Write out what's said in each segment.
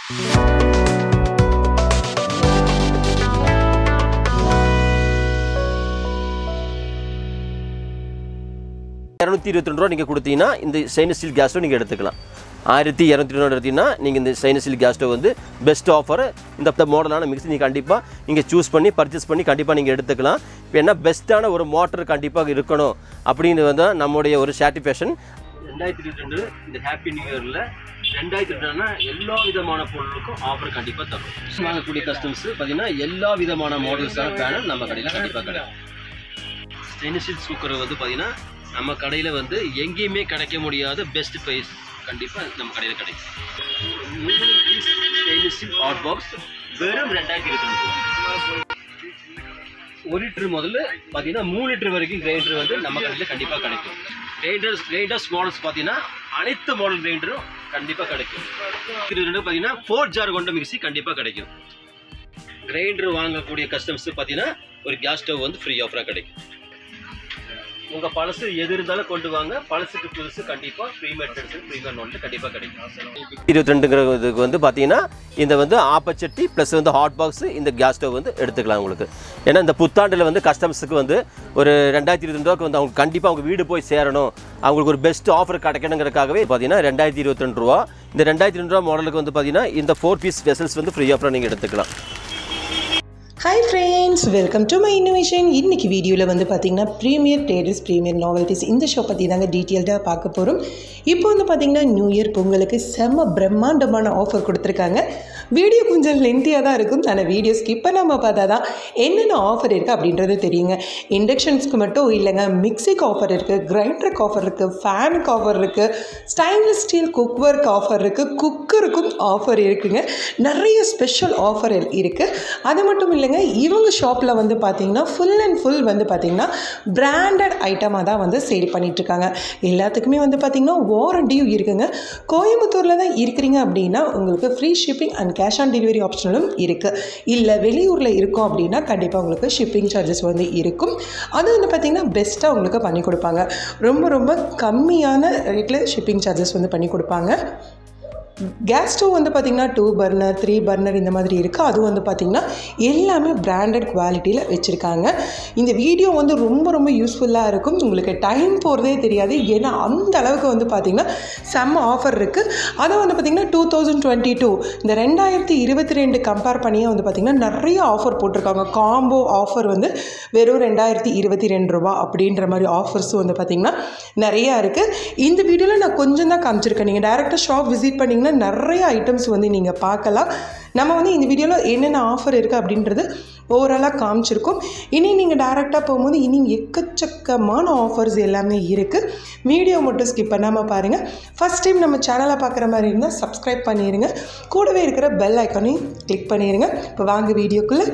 இரநூத்தி இருபத்தி ரெண்டு ரூபா நீங்கள் கொடுத்தீங்கன்னா இந்த ஸ்டெயின்லெஸ் ஸ்டீல் கேஸ் ஸ்டவ் நீங்கள் எடுத்துக்கலாம் ஆயிரத்தி இரநூத்தி ரெண்டு எடுத்தீங்கன்னா நீங்கள் இந்த ஸ்டெயின்லெஸ் ஸ்டீல் கேஸ் ஸ்டவ் வந்து பெஸ்ட் ஆஃபர் இந்த மாடலான மிக்ஸி நீங்கள் கண்டிப்பாக நீங்கள் சூஸ் பண்ணி பர்ச்சேஸ் பண்ணி கண்டிப்பாக நீங்கள் எடுத்துக்கலாம் இப்போ என்ன பெஸ்ட்டான ஒரு மோட்டர் கண்டிப்பாக இருக்கணும் அப்படின்னு வந்து நம்முடைய ஒரு சாட்டிஸ்ஃபேக்ஷன் ரெண்டாயிரத்தி இருபத்தி ரெண்டு இந்த ஹாப்பி நியூ இயரில் ரெண்டாயிரத்தி ரெண்டுனா எல்லா விதமான பொருளுக்கும் ஆஃபர் கண்டிப்பாக தரும் வாங்கக்கூடிய கஸ்டமர்ஸ் பார்த்தீங்கன்னா எல்லா விதமான மாடல்ஸான பேனல் நம்ம கடையில் கண்டிப்பாக கிடைக்கும் ஸ்டெயின்லெஸ் ஸ்டீல் குக்கர் வந்து பார்த்தீங்கன்னா நம்ம கடையில் வந்து எங்கேயுமே கிடைக்க முடியாத பெஸ்ட் ப்ரைஸ் கண்டிப்பாக நம்ம கடையில் கிடைக்கும் ஸ்டெயின்லெஸ் ஸ்டீல் ஹாட் பாக்ஸ் வெறும் ரெண்டாயிரத்தி இருபத்தி ரெண்டு ஒரு லிட்டர் முதல்ல பார்த்தீங்கன்னா மூணு லிட்டர் வரைக்கும் கிரைண்டர் வந்து நம்ம கடையில் கண்டிப்பாக கிடைக்கும் கிரைண்டர்ஸ் கிரைண்டர்ஸ் மாடல்ஸ் பார்த்தீங்கன்னா அனைத்து மாடல் கிரைண்டரும் கண்டிப்பாக கிடைக்கும் இது ரெண்டு பார்த்தீங்கன்னா ஃபோர் ஜார் கொண்ட மிக்ஸி கண்டிப்பாக கிடைக்கும் கிரைண்டர் வாங்கக்கூடிய கஸ்டமர்ஸ் பார்த்தீங்கன்னா ஒரு கேஸ் ஸ்டவ் வந்து ஃப்ரீ ஆஃபராக கிடைக்கும் உங்கள் பழசு எது இருந்தாலும் கொண்டு வாங்க பழசுக்கு புதுசு கண்டிப்பாக ஃப்ரீ மெட்டர்ஸ் ஃப்ரீ நோட்டில் கண்டிப்பாக கிடைக்கும் இருபத்தி ரெண்டுங்கிறதுக்கு வந்து பார்த்தீங்கன்னா இந்த வந்து ஆப்பச்சட்டி ப்ளஸ் வந்து ஹாட் பாக்ஸ் இந்த கேஸ் ஸ்டவ் வந்து எடுத்துக்கலாம் உங்களுக்கு ஏன்னா இந்த புத்தாண்டில் வந்து கஸ்டமர்ஸுக்கு வந்து ஒரு ரெண்டாயிரத்தி இருபத்தி ரூபாய்க்கு வந்து அவங்க கண்டிப்பாக அவங்க வீடு போய் சேரணும் அவங்களுக்கு ஒரு பெஸ்ட் ஆஃபர் கிடைக்கணுங்கிறதுக்காகவே பார்த்தீங்கன்னா ரெண்டாயிரத்தி இருபத்தி ரெண்டு ரூபா இந்த ரெண்டாயிரத்தி ரெண்டு ரூபா மாடலுக்கு வந்து பார்த்தீங்கன்னா இந்த ஃபோர் பீஸ் வெசல்ஸ் வந்து ஃப்ரீ ஆஃபராக நீங்கள் எடுத்துக்கலாம் hi friends welcome to my innovation இன்னைக்கு வீடியோவில் வந்து பார்த்தீங்கன்னா ப்ரீமியர் ட்ரேடர்ஸ் ப்ரீமியர் நாவல்டிஸ் இந்த ஷோ பற்றி தாங்க டீட்டெயில்டாக பார்க்க போகிறோம் இப்போ வந்து பார்த்தீங்கன்னா நியூ இயர் பொங்கலுக்கு செம்ம பிரம்மாண்டமான ஆஃபர் கொடுத்துருக்காங்க வீடியோ கொஞ்சம் லென்த்தியாக தான் இருக்கும் ஆனால் வீடியோ ஸ்கிப் பண்ணாமல் பார்த்தா தான் என்னென்ன ஆஃபர் இருக்குது அப்படின்றது தெரியுங்க இண்டக்ஷன்ஸ்க்கு மட்டும் இல்லைங்க மிக்சிக்கு ஆஃபர் இருக்குது கிரைண்டருக்கு ஆஃபர் இருக்குது ஃபேனுக்கு ஆஃபர் இருக்குது ஸ்டைன்லெஸ் ஸ்டீல் குக்வர்க்கு ஆஃபர் இருக்குது குக்கருக்கும் ஆஃபர் இருக்குங்க நிறைய ஸ்பெஷல் ஆஃபர் இருக்குது அது மட்டும் இல்லைங்க இவங்க ஷாப்பில் வந்து பார்த்தீங்கன்னா ஃபுல் அண்ட் ஃபுல் வந்து பார்த்தீங்கன்னா பிராண்டட் ஐட்டமாக தான் வந்து சேல் பண்ணிகிட்ருக்காங்க எல்லாத்துக்குமே வந்து பார்த்தீங்கன்னா வாரண்டியும் இருக்குங்க கோயம்புத்தூரில் தான் இருக்கிறீங்க அப்படின்னா உங்களுக்கு free shipping and cash on delivery ஆப்ஷனும் இருக்குது இல்லை வெளியூரில் இருக்கோம் அப்படின்னா கண்டிப்பாக உங்களுக்கு ஷிப்பிங் சார்ஜஸ் வந்து இருக்கும் அது வந்து பார்த்திங்கன்னா பெஸ்ட்டாக உங்களுக்கு பண்ணி கொடுப்பாங்க ரொம்ப ரொம்ப கம்மியான ரேட்டில் ஷிப்பிங் சார்ஜஸ் வந்து பண்ணி கொடுப்பாங்க கேஸ் ஸ்டவ் வந்து பார்த்திங்கன்னா டூ பர்னர் த்ரீ பர்னர் இந்த மாதிரி இருக்குது அதுவும் வந்து பார்த்திங்கன்னா எல்லாமே பிராண்டட் குவாலிட்டியில் வச்சுருக்காங்க இந்த வீடியோ வந்து ரொம்ப ரொம்ப யூஸ்ஃபுல்லாக இருக்கும் உங்களுக்கு டைம் போகிறதே தெரியாது ஏன்னா அந்த அளவுக்கு வந்து பார்த்திங்கன்னா செம்ம ஆஃபர் இருக்குது அதை வந்து பார்த்திங்கன்னா டூ தௌசண்ட் டுவெண்ட்டி டூ இந்த ரெண்டாயிரத்தி இருபத்தி ரெண்டு கம்பேர் பண்ணியே வந்து பார்த்திங்கன்னா நிறைய ஆஃபர் போட்டிருக்காங்க காம்போ ஆஃபர் வந்து வெறும் ரெண்டாயிரத்தி இருபத்தி ரெண்டு ரூபா அப்படின்ற மாதிரி ஆஃபர்ஸும் வந்து பார்த்திங்கன்னா நிறையா இருக்குது இந்த வீடியோவில் நான் கொஞ்சம் தான் காமிச்சிருக்கேன் நீங்கள் டேரெக்டாக ஷாப் விசிட் பண்ணிங்கன்னா நிறைய ஐட்டம்ஸ் வந்து நீங்கள் பார்க்கலாம் நம்ம வந்து இந்த வீடியோவில் என்னென்ன ஆஃபர் இருக்குது அப்படின்றது ஓவராலாக காமிச்சிருக்கோம் இனி நீங்கள் டேரெக்டாக போகும்போது இனி எக்கச்சக்கமான ஆஃபர்ஸ் எல்லாமே இருக்குது வீடியோ மட்டும் ஸ்கிப் பண்ணாமல் பாருங்கள் ஃபஸ்ட் டைம் நம்ம சேனலை பார்க்குற மாதிரி இருந்தால் சப்ஸ்கிரைப் பண்ணிடுங்க கூடவே இருக்கிற பெல் ஐக்கானையும் கிளிக் பண்ணிடுங்க இப்போ வாங்க வீடியோக்குள்ளே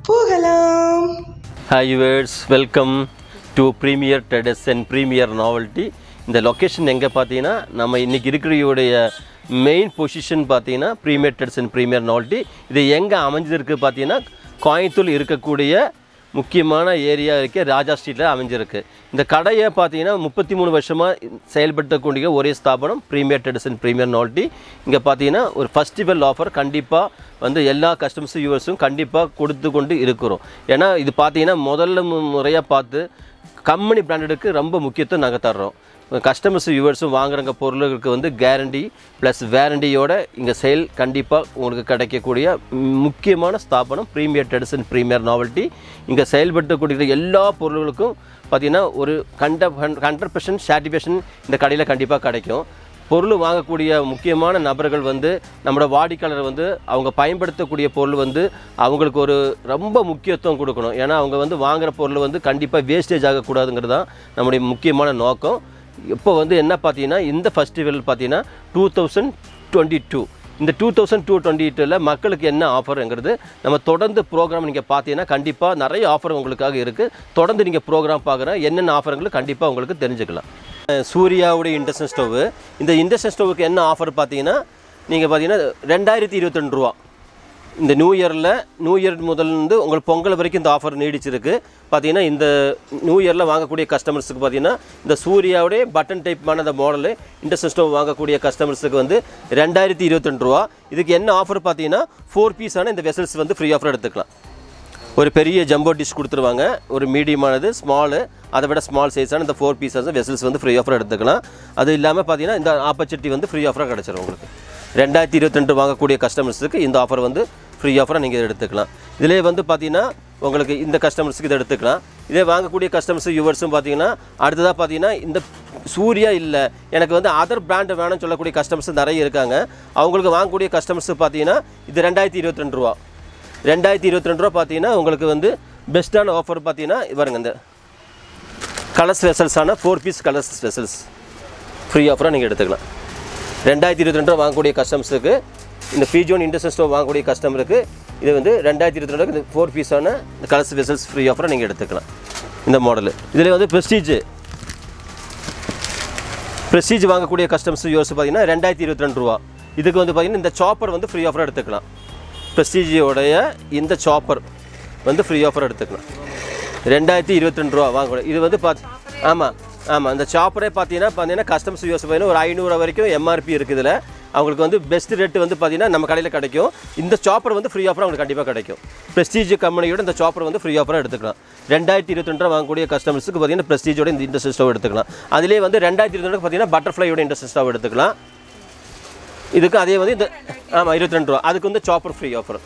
போகலாம் hi yours welcome to Premier Trades and Premier Novelty இந்த லொக்கேஷன் எங்கே பார்த்தீங்கன்னா நம்ம இன்றைக்கி இருக்கிறையுடைய மெயின் பொசிஷன் பார்த்தீங்கன்னா Premier Trades and Premier Novelty இது எங்கே அமைஞ்சிருக்கு பார்த்தீங்கன்னா கோயம்புத்தூர் இருக்கக்கூடிய முக்கியமான ஏரியா இருக்க ராஜா ஸ்ட்ரீட்டில் அமைஞ்சிருக்கு இந்த கடையை பார்த்தீங்கன்னா முப்பத்தி மூணு வருஷமாக செயல்படுத்தக்கூடிய ஒரே ஸ்தாபனம் Premier Trades and Premier Novelty இங்கே பார்த்தீங்கன்னா ஒரு ஃபஸ்டிவல் ஆஃபர் கண்டிப்பாக வந்து எல்லா கஸ்டமர்ஸ் யூவர்ஸும் கண்டிப்பாக கொடுத்து கொண்டு இருக்கிறோம் ஏன்னா இது பார்த்தீங்கன்னா முதல்ல மு- முறையாக பார்த்து கம்பெனி பிராண்டடுக்கு ரொம்ப முக்கியத்துவம் நாங்கள் தர்றோம் கஸ்டமர்ஸ் யூவர்ஸும் வாங்குறங்க பொருளுக்கு வந்து கேரண்டி ப்ளஸ் வேரண்டியோட இங்கே சேல் கண்டிப்பாக உங்களுக்கு கிடைக்கக்கூடிய ம், முக்கியமான ஸ்தாபனம் Premier Trades and Premier Novelty இங்கே செயல்படுத்தக்கூடிய எல்லா பொருள்களுக்கும் பார்த்தீங்கன்னா ஒரு கண்ட ஹண்ட்ரட் பர்சன்ட் சாட்டிஸ்ஃபேக்ஷன் இந்த கடையில் கண்டிப்பாக கிடைக்கும் பொருள் வாங்கக்கூடிய முக்கியமான நபர்கள் வந்து நம்மளோட வாடிக்கையாளர் வந்து அவங்க பயன்படுத்தக்கூடிய பொருள் வந்து அவங்களுக்கு ஒரு ரொம்ப முக்கியத்துவம் கொடுக்கணும் ஏன்னா அவங்க வந்து வாங்குற பொருள் வந்து கண்டிப்பாக வேஸ்டேஜ் ஆகக்கூடாதுங்கிறது தான் நம்முடைய முக்கியமான நோக்கம் இப்போ வந்து என்ன பார்த்தீங்கன்னா இந்த ஃபெஸ்டிவல் பார்த்தீங்கன்னா டூ தௌசண்ட் டுவெண்ட்டி டூ இந்த டூ தௌசண்ட் டூ டுவெண்ட்டி டூவில் மக்களுக்கு என்ன ஆஃபருங்கிறது நம்ம தொடர்ந்து ப்ரோக்ராம் நீங்கள் பார்த்தீங்கன்னா கண்டிப்பாக நிறைய ஆஃபர் உங்களுக்காக இருக்குது தொடர்ந்து நீங்கள் ப்ரோக்ராம் பார்க்குறேன் என்னென்ன ஆஃபருங்களும் கண்டிப்பாக உங்களுக்கு தெரிஞ்சுக்கலாம் அஹ் சூர்யாவுடைய இண்டக்ஷன் ஸ்டவ்வு இந்த இண்டக்ஷன் ஸ்டவ்வுக்கு என்ன ஆஃபர் பார்த்தீங்கன்னா நீங்கள் பார்த்தீங்கன்னா ரெண்டாயிரத்தி இருபத்தி ரெண்டு ரூபா இந்த நியூ இயரில் நியூ இயர் முதல் இருந்து உங்களுக்கு பொங்கல் வரைக்கும் இந்த ஆஃபர் நீடிச்சிருக்கு பார்த்தீங்கன்னா இந்த நியூ இயரில் வாங்கக்கூடிய கஸ்டமர்ஸுக்கு பார்த்தீங்கன்னா இந்த சூர்யாவுடைய பட்டன் டைப்பான அந்த மாடலு இண்டஸ்ட்ரி ஸ்டவ் வாங்கக்கூடிய கஸ்டமர்ஸுக்கு வந்து ரெண்டாயிரத்தி இருபத்தெண்டு ரூபா இதுக்கு என்ன ஆஃபர் பார்த்தீங்கன்னா ஃபோர் பீஸான இந்த வெசல்ஸ் வந்து ஃப்ரீ ஆஃபர் எடுத்துக்கலாம் ஒரு பெரிய ஜம்போ டிஷ் கொடுத்துருவாங்க ஒரு மீடியமானது ஸ்மாலு அதை விட ஸ்மால் சைஸான இந்த ஃபோர் பீசஸ் வெசல்ஸ் வந்து ஃப்ரீ ஆஃபர் எடுத்துக்கலாம் அது இல்லாமல் பார்த்தீங்கன்னா இந்த ஆப்பர்ச்சுனிட்டி வந்து ஃப்ரீ ஆஃபராக கிடச்சிரும் உங்களுக்கு ரெண்டாயிரத்தி இருபத்தெண்டு வாங்கக்கூடிய கஸ்டமர்ஸுக்கு இந்த ஆஃபர் வந்து ஃப்ரீ ஆஃபராக நீங்கள் எடுத்துக்கலாம் இதிலே வந்து பார்த்தீங்கன்னா உங்களுக்கு இந்த கஸ்டமர்ஸுக்கு இதை எடுத்துக்கலாம் இதே வாங்கக்கூடிய கஸ்டமர்ஸ் யூவர்ஸும் பார்த்தீங்கன்னா அடுத்ததாக பார்த்தீங்கன்னா இந்த சூர்யா இல்லை எனக்கு வந்து அதர் பிராண்டு வேணும்னு சொல்லக்கூடிய கஸ்டமர்ஸ் நிறைய இருக்காங்க அவங்களுக்கு வாங்கக்கூடிய கஸ்டமர்ஸ் பார்த்தீங்கன்னா இது ரெண்டாயிரத்தி இருபத்தி ரெண்டு ரூபா ரெண்டாயிரத்தி இருபத்தி ரெண்டு ரூபா பார்த்தீங்கன்னா உங்களுக்கு வந்து பெஸ்ட்டான ஆஃபர் பார்த்தீங்கன்னா பாருங்க இந்த கலர்ஸ் வெசல்ஸான four piece colours vessels free ஆஃபராக நீங்கள் எடுத்துக்கலாம் ரெண்டாயிரத்தி இருபத்தி ரெண்டு ரூபா வாங்கக்கூடிய கஸ்டமர்ஸுக்கு இந்த பிஜோன் இண்டஸ்ட்ரியல் ஸ்டோர் வாங்கக்கூடிய கஸ்டமருக்கு இது வந்து ரெண்டாயிரத்தி இருபத்தி ரெண்டு இந்த ஃபோர் பீஸான இந்த கலர்ஸ் வெசல்ஸ் ஃப்ரீ ஆஃபராக நீங்கள் எடுத்துக்கலாம் இந்த மாடலு இதில் வந்து ப்ரெஸ்டீஜ் ப்ரெஸ்டீஜ் வாங்கக்கூடிய கஸ்டமர்ஸ் யோசிச்சு பார்த்தீங்கன்னா ரெண்டாயிரத்தி இருபத்தி ரெண்டு ரூபா இதுக்கு வந்து பார்த்தீங்கன்னா இந்த சாப்பர் வந்து ஃப்ரீ ஆஃபராக எடுத்துக்கலாம் ப்ரெஸ்டீஜியோடைய இந்த சாப்பர் வந்து ஃப்ரீ ஆஃபர் எடுத்துக்கலாம் ரெண்டாயிரத்தி இருபத்தி ரெண்டு ரூபா வாங்கக்கூடாது இது வந்து பார்த்து ஆமாம் ஆமாம் இந்த சாப்பரே பார்த்தீங்கன்னா பார்த்தீங்கன்னா கஸ்டமர்ஸ் யூஸ் பார்த்தீங்கன்னா ஒரு ஐநூறு வரைக்கும் எம்ஆர்பி இருக்குது இதில் அவங்களுக்கு வந்து பெஸ்ட் ரேட்டு வந்து பார்த்தீங்கன்னா நம்ம கடையில் கிடைக்கும் இந்த சாப்பர் வந்து ஃப்ரீ ஆஃபர் அவங்களுக்கு கண்டிப்பாக கிடைக்கும் ப்ரெஸ்டீஜ் கம்பெனியோட இந்த சாப்பர் வந்து ஃப்ரீ ஆஃபராக எடுத்துக்கலாம் ரெண்டாயிரத்தி இருபத்தி ரெண்டு ரூபா வாங்கக்கூடிய கஸ்டமர்ஸுக்கு பார்த்தீங்கன்னா ப்ரெஸ்டீஜோட இந்த இண்டஸ்ட்ரி ஸ்டவ் எடுத்துக்கலாம் அதிலே வந்து ரெண்டாயிரத்தி இருபத்தி ரெண்டு பார்த்தீங்கன்னா பட்டர்ஃப்ளையோட இண்டஸ்ட்ரி ஸ்டவ் எடுத்துக்கலாம் இதுக்கு அதே வந்து இந்த ஆமாம் இருபத்தி ரெண்டு ரூபா அதுக்கு வந்து சாப்பர் ஃப்ரீ ஆஃபர்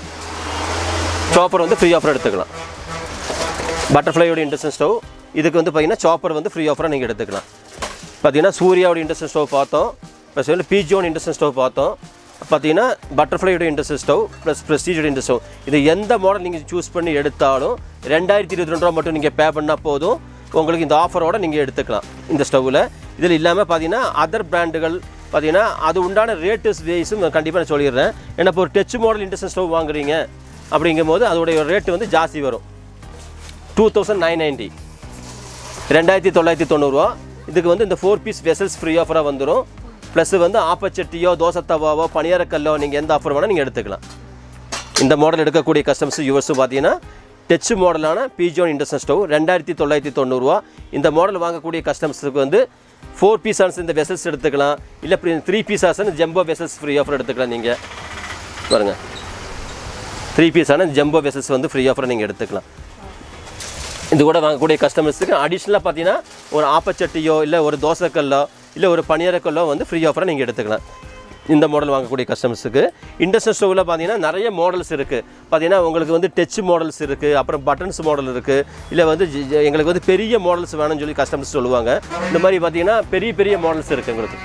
சாப்பர் வந்து ஃப்ரீ ஆஃபர் எடுத்துக்கலாம் பட்டர்ஃப்ளையோட இண்டக்ஷன் ஸ்டவ் இதுக்கு வந்து பார்த்தீங்கன்னா சாப்பர் வந்து ஃப்ரீ ஆஃபராக நீங்கள் எடுத்துக்கலாம் பார்த்தீங்கன்னா சூர்யாவோட இண்டக்ஷன் ஸ்டவ் பார்த்தோம் ப்ளஸ் வந்து பிஜியோட இண்டக்ஷன் ஸ்டவ் பார்த்தோம் பார்த்தீங்கன்னா பட்டர்ஃப்ளையோட இண்டக்ஷன் ஸ்டவ் ப்ளஸ் ப்ரெஸ்டீஜோட இண்டக்ஷன் ஸ்டவ் இது எந்த மாடல் நீங்கள் சூஸ் பண்ணி எடுத்தாலும் ரெண்டாயிரத்தி இருபத்தி ரெண்டு ரூபா மட்டும் நீங்கள் பே பண்ணால் போதும் உங்களுக்கு இந்த ஆஃபரோட நீங்கள் எடுத்துக்கலாம் இந்த ஸ்டவ்வில் இதில் இல்லாமல் பார்த்தீங்கன்னா அதர் பிராண்டுகள் பார்த்தீங்கன்னா அது உண்டான ரேட்டஸ் வேஸும் கண்டிப்பாக நான் சொல்லிடுறேன் ஏன்னா இப்போ ஒரு டச் மாடல் இண்டக்ஷன் ஸ்டவ் வாங்குறீங்க அப்படிங்கும்போது அதோடைய ரேட்டு வந்து ஜாஸ்தி வரும் டூ தௌசண்ட் நைன் நைன்ட்டி ரெண்டாயிரத்தி தொள்ளாயிரத்தி தொண்ணூறுரூவா இதுக்கு வந்து இந்த ஃபோர் பீஸ் வெசல்ஸ் ஃப்ரீ ஆஃபராக வந்துடும் ப்ளஸ் வந்து ஆப்பச்சட்டியோ தோசை தவாவோ பணியாரக்கல்லோ நீங்கள் எந்த ஆஃபர் வேணால் நீங்கள் எடுத்துக்கலாம் இந்த மாடல் எடுக்கக்கூடிய கஸ்டமர்ஸ் யூவர்ஸும் பார்த்தீங்கன்னா டச் மாடலான பிஜோன் இண்டக்ஷன் ஸ்டவ் ரெண்டாயிரத்தி தொள்ளாயிரத்தி தொண்ணூறுரூவா இந்த மாடல் வாங்கக்கூடிய கஸ்டமர்ஸுக்கு வந்து ஃபோர் பீஸ் ஆன்ஸ் இந்த வெசல்ஸ் எடுத்துக்கலாம் இல்லை த்ரீ பீஸ் ஆசன் ஜம்போ வெசல்ஸ் ஃப்ரீ ஆஃபர் எடுத்துக்கலாம் நீங்கள் பாருங்க த்ரீ பீஸான ஜம்போ வெசல்ஸ் வந்து ஃப்ரீ ஆஃபர் நீங்கள் எடுத்துக்கலாம் இது கூட வாங்கக்கூடிய கஸ்டமர்ஸுக்கு அடிஷ்னலாக பார்த்தீங்கன்னா ஒரு ஆப்பச்சட்டியோ இல்லை ஒரு தோசைக்கல்லோ இல்லை ஒரு பணியாரக்கல்லோ வந்து ஃப்ரீ ஆஃபராக நீங்கள் எடுத்துக்கலாம் இந்த மாடல் வாங்கக்கூடிய கஸ்டமர்ஸுக்கு இண்டஸ்ட்ரியல் ஸ்டவ்வில் பார்த்தீங்கன்னா நிறைய மாடல்ஸ் இருக்குது பார்த்தீங்கன்னா உங்களுக்கு வந்து டச் மாடல்ஸ் இருக்குது அப்புறம் பட்டன்ஸ் மாடல் இருக்குது இல்லை வந்து ஜி- ஜி- எங்களுக்கு வந்து பெரிய மாடல்ஸ் வேணும்னு சொல்லி கஸ்டமர்ஸ் சொல்லுவாங்க இந்த மாதிரி பார்த்தீங்கன்னா பெரிய பெரிய மாடல்ஸ் இருக்குது எங்களுக்கு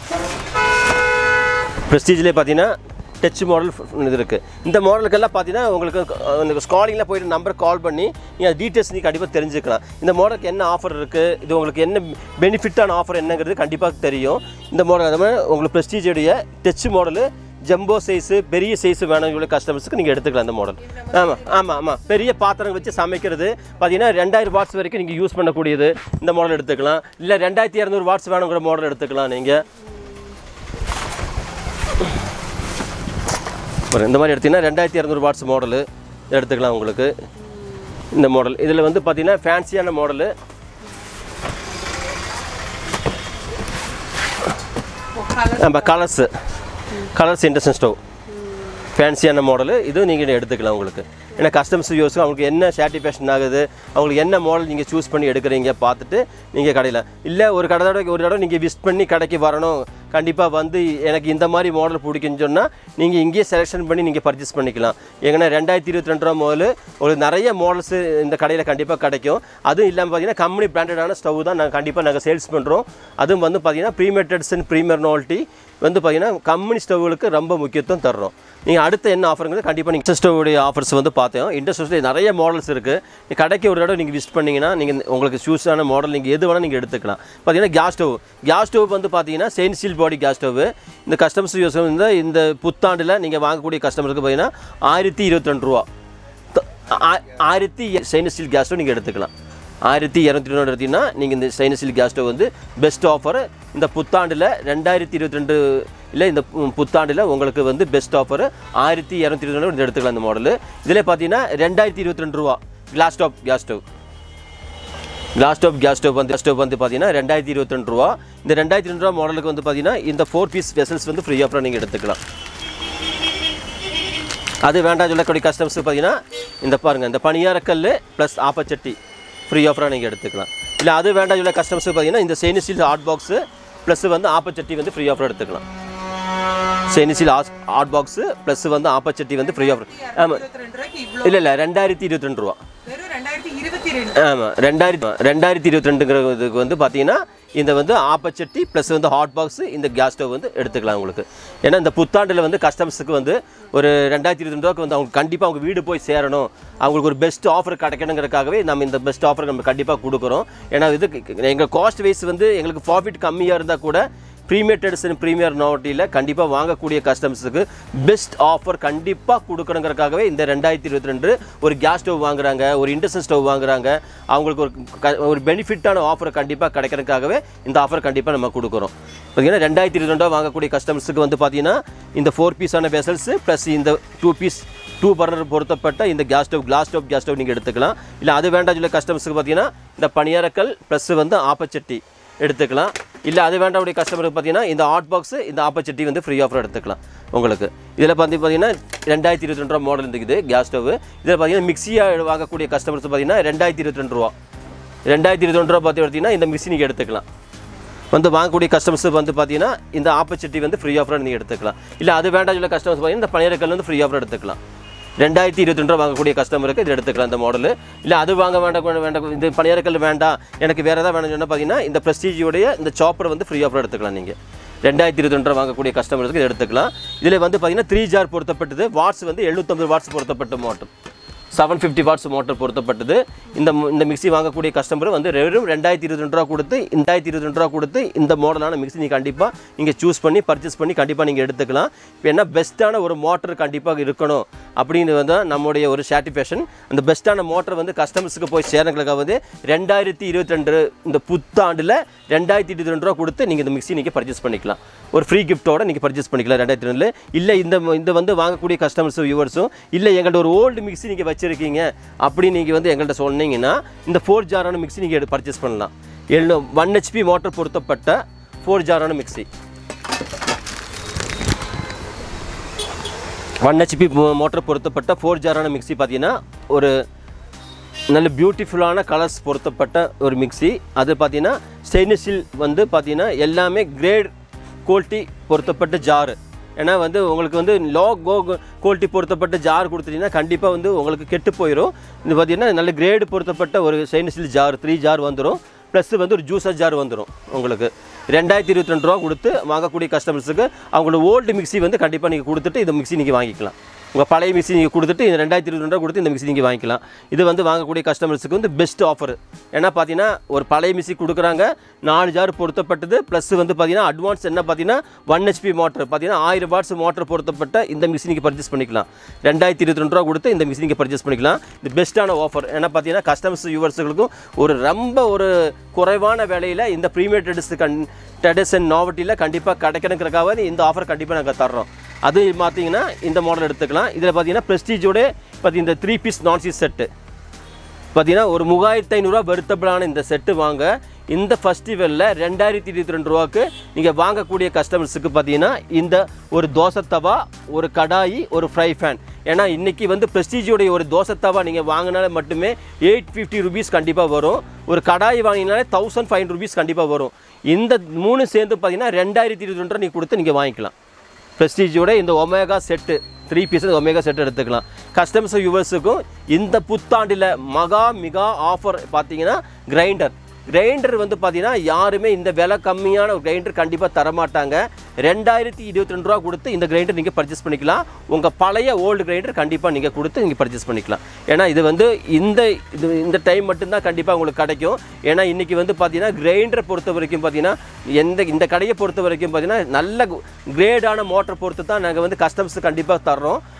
ப்ரெஸ்டீஜ்லேயே பார்த்தீங்கன்னா டச் மாடல் இது இருக்குது இந்த மாடலுக்கெல்லாம் பார்த்தீங்கன்னா உங்களுக்கு ஸ்காலிங்கில் போயிட்டு நம்பர் கால் பண்ணி நீங்கள் டீட்டெயில்ஸ் நீங்கள் கண்டிப்பாக தெரிஞ்சுக்கலாம் இந்த மாடலுக்கு என்ன ஆஃபர் இருக்குது இது உங்களுக்கு என்ன பெனிஃபிட்டான ஆஃபர் என்னங்கிறது கண்டிப்பாக தெரியும் இந்த மாடல் அது மாதிரி உங்களுக்கு ப்ரெஸ்டீஜுடைய டச் மாடலு ஜம்போ சைஸு பெரிய சைஸு வேணும் இவ்வளோ கஸ்டமர்ஸுக்கு நீங்கள் எடுத்துக்கலாம் இந்த மாடல் ஆமாம் ஆமாம் ஆமாம் பெரிய பாத்திரம் வச்சு சமைக்கிறது பார்த்தீங்கன்னா ரெண்டாயிரம் வாட்ஸ் வரைக்கும் நீங்கள் யூஸ் பண்ணக்கூடியது இந்த மாடல் எடுத்துக்கலாம் இல்லை ரெண்டாயிரத்தி இரநூறு வாட்ஸ் வேணுங்கிற மாடல் எடுத்துக்கலாம் நீங்கள் பாருங்க, இந்த மாதிரி எடுத்தீங்கன்னா ரெண்டாயிரத்தி இரநூறு வாட்ஸ் மாடலு எடுத்துக்கலாம் உங்களுக்கு இந்த மாடல் இதில் வந்து பார்த்தீங்கன்னா ஃபேன்சியான மாடலு நம்ம கலர்ஸு கலர்ஸ் இண்டக்ஷன் ஸ்டவ் ஃபேன்சியான மாடலு இதுவும் நீங்கள் எடுத்துக்கலாம் உங்களுக்கு ஏன்னா கஸ்டமர்ஸ் யூஸ் அவங்களுக்கு என்ன சாட்டிஸ்ஃபேக்ஷன் ஆகுது அவங்களுக்கு என்ன மாடல் நீங்கள் சூஸ் பண்ணி எடுக்கிறீங்க பார்த்துட்டு நீங்கள் கடையில் இல்லை ஒரு கடை தடவை ஒரு தடவை நீங்கள் விசிட் பண்ணி கடைக்கு வரணும் கண்டிப்பாக வந்து எனக்கு இந்த மாதிரி மாடல் பிடிக்குன்னு சொன்னால் நீங்கள் இங்கேயே செலெக்ஷன் பண்ணி நீங்கள் பர்ச்சேஸ் பண்ணிக்கலாம் எங்கன்னா ரெண்டாயிரத்தி இருபத்தி ரெண்டு ரூபா முதல் ஒரு நிறைய மாடல்ஸ் இந்த கடையில் கண்டிப்பாக கிடைக்கும் அதுவும் இல்லாமல் பார்த்தீங்கன்னா கம்பெனி பிராண்டடான ஸ்டவ் தான் நாங்கள் கண்டிப்பாக நாங்கள் சேல்ஸ் பண்ணுறோம் அதுவும் வந்து பார்த்தீங்கன்னா ப்ரீமெட்டட்ஸ் அண்ட் ப்ரீமியர் நால்ட்டி வந்து பார்த்தீங்கன்னா கம்பெனி ஸ்டவ்வுகளுக்கு ரொம்ப முக்கியத்துவம் தர்றோம் நீங்கள் அடுத்த என்ன ஆஃபருங்கிறது கண்டிப்பாக நீங்கள் ஸ்டவ்வுடைய ஆஃபர்ஸ் வந்து பார்த்தோம் இண்டஸ்ட்ரியல் நிறைய மாடல்ஸ் இருக்குது நீ கடைக்கு ஒரு தடவை நீங்கள் விசிட் பண்ணிங்கன்னா நீங்கள் உங்களுக்கு சூஸான மாடல் நீங்கள் எது வேணால் நீங்கள் எடுத்துக்கலாம் பார்த்தீங்கன்னா கேஸ் ஸ்டவ் கேஸ் ஸ்டவ் வந்து பார்த்தீங்கன்னா செயின் ஸ்டீல் பாடி கேஸ் ஸ்டவ் இந்த கஸ்டமர்ஸ் யூஸ் வந்து இந்த புத்தாண்டில் நீங்கள் வாங்கக்கூடிய கஸ்டமருக்கு பார்த்தீங்கன்னா ஆயிரத்தி இருபத்தி ரெண்டு ரூபா த- ஆ- ஆயிரத்தி ஸ்டெயின்லெஸ் ஸ்டீல் கேஸ் ஸ்டவ் நீங்கள் எடுத்துக்கலாம் ஆயிரத்தி இரநூத்தி தொண்ணூறு எடுத்தீங்கன்னா நீங்கள் இந்த ஸ்டெயின்லெஸ் ஸ்டீல் கேஸ் ஸ்டவ் வந்து பெஸ்ட் ஆஃபர் இந்த புத்தாண்டில் ரெண்டாயிரத்தி இருபத்தி ரெண்டு இல்லை இந்த பு- புத்தாண்டில் உங்களுக்கு வந்து பெஸ்ட் ஆஃபர் ஆயிரத்தி இரநூத்தி இருபத்தி ரெண்டு எடுத்துக்கலாம் இந்த மாடல் இதில் பார்த்தீங்கன்னா ரெண்டாயிரத்தி இருபத்தி ரெண்டு ரூபா glass top gas stove glass top gas stove வந்து ஸ்டவ் வந்து பார்த்தீங்கன்னா ரெண்டாயிரத்தி இருபத்தி ரெண்டு ரூபா இந்த ரெண்டாயிரத்தி ரெண்டு ரூபா மாடலுக்கு வந்து பார்த்தீங்கன்னா இந்த ஃபோர் பீஸ் வெசல்ஸ் வந்து ஃப்ரீ ஆஃபராக நீங்கள் எடுத்துக்கலாம் அது வேண்டாம் சொல்லக்கூடிய கஸ்டமர்ஸ் பார்த்தீங்கன்னா இந்த பாருங்கள் இந்த பனியாரக்கல் ப்ளஸ் ஆப்பச்சட்டி ஃப்ரீ ஆஃபராக நீங்கள் எடுத்துக்கலாம் இல்லை அது வேண்டாம் சொல்ல கஸ்டமர்ஸ் பார்த்தீங்கன்னா இந்த stainless steel hot box plus வந்து ஆப்பச்சட்டி வந்து ஃப்ரீ ஆஃபர் எடுத்துக்கலாம் stainless steel hot box plus வந்து ஆப்பச்சட்டி வந்து ஃப்ரீ ஆஃபர் ஆமாம் இருபத்தி ரெண்டு ரூபாய்க்கு இவ்வளோ இல்லை இல்லை ரெண்டாயிரத்தி இருபத்தி ரெண்டு ரூபா வெறும் ரெண்டாயிரத்தி இருபத்தி ரெண்டு ஆமாம் ரெண்டாயிரத்தி ரெண்டாயிரத்தி இருபத்தி ரெண்டுங்கிறதுக்கு வந்து பார்த்தீங்கன்னா இந்த வந்து ஆப்பச்சட்டி ப்ளஸ் வந்து ஹாட் பாக்ஸ் இந்த கேஸ் ஸ்டவ் வந்து எடுத்துக்கலாம் உங்களுக்கு ஏன்னா இந்த புத்தாண்டில் வந்து கஸ்டமர்ஸுக்கு வந்து ஒரு ரெண்டாயிரத்தி இருபத்தி ரூபாய்க்கு வந்து அவங்க கண்டிப்பாக அவங்க வீடு போய் சேரணும் அவங்களுக்கு ஒரு பெஸ்ட் ஆஃபர் கிடைக்கணுங்கிறதுக்காகவே நம்ம இந்த பெஸ்ட் ஆஃபர் நம்ம கண்டிப்பாக கொடுக்குறோம் ஏன்னா இது எங்கள் காஸ்ட் வைஸ் வந்து எங்களுக்கு ப்ராஃபிட் கம்மியாக இருந்தால் கூட ப்ரீமியர் டெடிசன் ப்ரீமியர் நோட்டியில் கண்டிப்பாக வாங்கக்கூடிய கஸ்டமர்ஸுக்கு பெஸ்ட் ஆஃபர் கண்டிப்பாக கொடுக்கணுங்கிறதுக்காகவே இந்த ரெண்டாயிரத்தி இருபத்தி ரெண்டு ஒரு கேஸ் ஸ்டவ் வாங்குறாங்க ஒரு இண்டக்ஷன் ஸ்டவ் வாங்குறாங்க அவங்களுக்கு ஒரு க- ஒரு பெனிஃபிட்டான ஆஃபர் கண்டிப்பாக கிடைக்கிறதுக்காகவே இந்த ஆஃபர் கண்டிப்பாக நம்ம கொடுக்குறோம் பார்த்தீங்கன்னா ரெண்டாயிரத்தி இருபத்தி ரெண்டாக வாங்கக்கூடிய கஸ்டமர்ஸுக்கு வந்து பார்த்தீங்கன்னா இந்த ஃபோர் பீஸான வெசல்ஸ் ப்ளஸ் இந்த டூ பீஸ் டூ பர்னர் பொருத்தப்பட்ட இந்த gas stove glass stove gas stove நீங்கள் எடுத்துக்கலாம் இல்லை அது வேண்டாம் சொல்ல கஸ்டமர்ஸுக்கு பார்த்தீங்கன்னா இந்த பணியாரக்கல் ப்ளஸ் வந்து ஆப்பச்சட்டி எடுத்துக்கலாம் இல்லை அது வேண்டாம் கஸ்டமருக்கு பார்த்தீங்கன்னா இந்த ஹாட் பாக்ஸு இந்த ஆப்பர்ச்சுனிட்டி வந்து ஃப்ரீ ஆஃபர் எடுத்துக்கலாம் உங்களுக்கு இதில் வந்து பார்த்தீங்கன்னா ரெண்டாயிரத்தி இருபத்தி ரெண்டு ரூபா மாடல் இருக்குது கேஸ் ஸ்டவ் இதில் பார்த்தீங்கன்னா மிக்சியாக வாங்கக்கூடிய கஸ்டமர்ஸ் பார்த்தீங்கன்னா ரெண்டாயிரத்தி இருபத்தி ரெண்டு ரூபா ரெண்டாயிரத்தி இருபத்தி ரெண்டு ரூபா பார்த்து எடுத்தீங்கன்னா இந்த மிக்ஸி நீங்கள் எடுத்துக்கலாம் வந்து வாங்கக்கூடிய கஸ்டமர்ஸ் வந்து பார்த்தீங்கன்னா இந்த ஆப்பர்ச்சுனிட்டி வந்து ஃப்ரீ ஆஃபராக நீங்கள் எடுத்துக்கலாம் இல்லை அது வேண்டாம் சொல்ல கஸ்டமர்ஸ் பார்த்தீங்கன்னா இந்த பணியாரக்கல் வந்து ஃப்ரீ ஆஃபர் எடுத்துக்கலாம் ரெண்டாயிரத்தி இருபத்தி ரெண்டு ரூபா வாங்கக்கூடிய கஸ்டமருக்கு இது எடுத்துக்கலாம் இந்த மாடல் இல்லை அது வாங்க வேண்டாம் வேண்டாம், வேண்டாம் இந்த பணியாரக்கல் வேண்டாம் எனக்கு வேறு ஏதாவது வேணும் சொன்னால் பார்த்தீங்கன்னா இந்த ப்ரெஸ்டீஜியோடைய இந்த சாப்பர் வந்து ஃப்ரீ ஆஃபர் எடுத்துக்கலாம் நீங்கள் ரெண்டாயிரத்தி இருபத்தி ரெண்டு ரூபா வாங்கக்கூடிய கஸ்டமருக்கு இது எடுத்துக்கலாம் இதில் வந்து பார்த்தீங்கன்னா த்ரீ ஜார் பொருத்தப்பட்டது வாட்ஸ் வந்து எழுநூற்றம்பது வாட்ஸ் பொருத்தப்பட்ட மாட்டம் செவன் ஃபிஃப்டி வாட்ஸ் மோட்டர் பொருத்தப்பட்டது இந்த மு- இந்த மிக்ஸி வாங்கக்கூடிய கஸ்டமர் வந்து வெறும் ரெண்டாயிரத்தி இருபத்தி ரெண்டு ரூபா கொடுத்து ரெண்டாயிரத்தி இருபத்தி ரெண்டு ரூபா கொடுத்து இந்த மாடலான மிக்ஸி நீங்கள் கண்டிப்பாக நீங்கள் சூஸ் பண்ணி பர்ச்சேஸ் பண்ணி கண்டிப்பாக நீங்கள் எடுத்துக்கலாம் இப்போ என்ன பெஸ்ட்டான ஒரு மோட்டர் கண்டிப்பாக இருக்கணும் அப்படின்னு வந்து நம்முடைய ஒரு சாட்டிஸ்ஃபேக்ஷன் அந்த பெஸ்ட்டான மோட்டர் வந்து கஸ்டமர்ஸுக்கு போய் சேரங்களுக்காக வந்து ரெண்டாயிரத்தி இருபத்தி ரெண்டு இந்த புத்தாண்டில் ரெண்டாயிரத்தி இருபத்தி ரெண்டு ரூபா கொடுத்து நீங்கள் இந்த மிக்ஸி நீங்கள் பர்ச்சேஸ் பண்ணிக்கலாம் ஒரு ஃப்ரீ கிஃப்ட்டோட நீங்கள் பர்ச்சேஸ் பண்ணிக்கலாம் ரெண்டாயிரத்தி ரெண்டில் இல்லை இந்த இந்த வந்து வாங்கக்கூடிய கஸ்டமர்ஸும் வியூவர்ஸும் இல்லை எங்கள்கிட்ட ஒரு ஓல்டு மிக்ஸி நீங்கள் வச்சுருக்கீங்க அப்படி நீங்கள் வந்து எங்கள்கிட்ட சொன்னீங்கன்னா இந்த ஃபோர் ஜாரான மிக்ஸி நீங்கள் பர்ச்சேஸ் பண்ணலாம் எழு ஒன் ஹெச்பி மோட்டர் பொருத்தப்பட்ட ஃபோர் ஜாரான மிக்ஸி ஒன் ஹெச்பி மோட்டர் பொருத்தப்பட்ட ஃபோர் ஜாரான மிக்ஸி பார்த்தீங்கன்னா ஒரு நல்ல பியூட்டிஃபுல்லான கலர்ஸ் பொருத்தப்பட்ட ஒரு மிக்ஸி அது பார்த்தீங்கன்னா ஸ்டெயின்லெஸ் ஸ்டீல் வந்து பார்த்தீங்கன்னா எல்லாமே கிரேட் குவாலிட்டி பொருத்தப்பட்ட ஜாரு ஏன்னா வந்து உங்களுக்கு வந்து லோ கோ குவாலிட்டி பொருத்தப்பட்ட ஜார் கொடுத்துட்டீங்கன்னா கண்டிப்பாக வந்து உங்களுக்கு கெட்டு போயிடும் இது பார்த்தீங்கன்னா நல்ல கிரேடு பொருத்தப்பட்ட ஒரு stainless steel jar three jar வந்துடும் ப்ளஸ் வந்து ஒரு ஜூஸர் ஜார் வந்துடும் உங்களுக்கு ரெண்டாயிரத்தி இருபத்தி ரெண்டு ரூபா கொடுத்து வாங்கக்கூடிய கஸ்டமர்ஸுக்கு அவங்களோட ஓல்டு மிக்ஸி வந்து கண்டிப்பாக நீங்கள் கொடுத்துட்டு இந்த மிக்ஸி நீங்கள் வாங்கிக்கலாம் உங்கள் பழைய மிக்ஸி நீங்கள் கொடுத்துட்டு இந்த ரெண்டாயிரத்தி இருபது ரூபா கொடுத்து இந்த மிக்ஸி நீங்கள் வாங்கிக்கலாம் இது வந்து வாங்கக்கூடிய கஸ்டமர்ஸுக்கு வந்து பெஸ்ட் ஆஃபர் ஏன்னா பார்த்தீங்கன்னா ஒரு பழைய மிக்ஸி கொடுக்குறாங்க நாலு ஜார் பொருத்தப்பட்டது ப்ளஸ் வந்து பார்த்தீங்கன்னா அட்வான்ஸ் என்ன பார்த்தீங்கன்னா ஒன் ஹெச்பி மோட்டர் பார்த்தீங்கன்னா ஆயிரம் வாட்ஸ் மோட்டர் பொருத்தப்பட்ட இந்த மிக்ஸி நீங்கள் பர்ச்சேஸ் பண்ணிக்கலாம் ரெண்டாயிரத்தி இருபத்தி ரெண்டு ரூபா கொடுத்து இந்த மிக்ஸி நீங்கள் பர்ச்சேஸ் பண்ணிக்கலாம் இது பெஸ்ட்டான ஆஃபர் ஏன்னா பார்த்தீங்கன்னா கஸ்டமர்ஸ் யூவர்ஸுகளுக்கும் ஒரு ரொம்ப ஒரு குறைவான விலையில் இந்த ப்ரீமியர் ட்ரெடிஸ் கண் ட்ரெடிஸ் அண்ட் நாவட்டியில் கண்டிப்பாக கிடைக்கணுங்கிறக்காக இந்த ஆஃபர் கண்டிப்பாக நாங்கள் தர்றோம் அது பார்த்தீங்கன்னா இந்த மாடல் எடுத்துக்கலாம் இதில் பார்த்தீங்கன்னா ப்ரெஸ்டீஜோட பார்த்தீங்கன்னா இந்த த்ரீ பீஸ் நான் சீஸ் செட்டு பார்த்தீங்கன்னா ஒரு மூவாயிரத்து ஐநூறுரூவா வெறுத்தபிளான இந்த செட்டு வாங்க இந்த ஃபெஸ்டிவலில் ரெண்டாயிரத்தி இருபத்தி ரெண்டு ரூபாக்கு நீங்கள் வாங்கக்கூடிய கஸ்டமர்ஸுக்கு பார்த்தீங்கன்னா இந்த ஒரு தோசை தவா ஒரு கடாயி ஒரு ஃப்ரை ஃபேன் ஏன்னா இன்றைக்கி வந்து ப்ரெஸ்டீஜோடைய ஒரு தோசை தவா நீங்கள் வாங்கினாலே மட்டுமே எயிட் ஃபிஃப்டி ருபீஸ் கண்டிப்பாக வரும் ஒரு கடாய் வாங்கினாலே தௌசண்ட் ஃபைவ் ருபீஸ் கண்டிப்பாக வரும் இந்த மூணு சேர்ந்து பார்த்தீங்கன்னா ரெண்டாயிரத்தி இருபத்தி ரெண்டு ரூபா நீங்கள் கொடுத்து நீங்கள் வாங்கிக்கலாம் ப்ரெஸ்டீஜோட இந்த Omega set three pieces Omega set எடுத்துக்கலாம் கஸ்டமர்ஸ் யூவர்ஸுக்கும் இந்த புத்தாண்டில் மகா மிகா ஆஃபர் பார்த்தீங்கன்னா கிரைண்டர் கிரைண்டர் வந்து பார்த்தீங்கன்னா யாருமே இந்த விலை கம்மியான ஒரு கிரைண்டர் கண்டிப்பாக தரமாட்டாங்க ரெண்டாயிரத்தி இருபத்தி ரெண்டு ரூபா கொடுத்து இந்த கிரைண்டர் நீங்கள் பர்ச்சேஸ் பண்ணிக்கலாம் உங்கள் பழைய ஓல்டு கிரைண்டர் கண்டிப்பாக நீங்கள் கொடுத்து நீங்கள் பர்ச்சேஸ் பண்ணிக்கலாம் ஏன்னா இது வந்து இந்த இது இந்த டைம் மட்டும்தான் கண்டிப்பாக உங்களுக்கு கிடைக்கும் ஏன்னா இன்றைக்கி வந்து பார்த்தீங்கன்னா கிரைண்டரை பொறுத்த வரைக்கும் பார்த்தீங்கன்னா எந்த இந்த கடையை பொறுத்த வரைக்கும் பார்த்தீங்கன்னா நல்ல கிரேடான மோட்டர் பொறுத்து தான் நாங்கள் வந்து கஸ்டமர்ஸ் கண்டிப்பாக தர்றோம்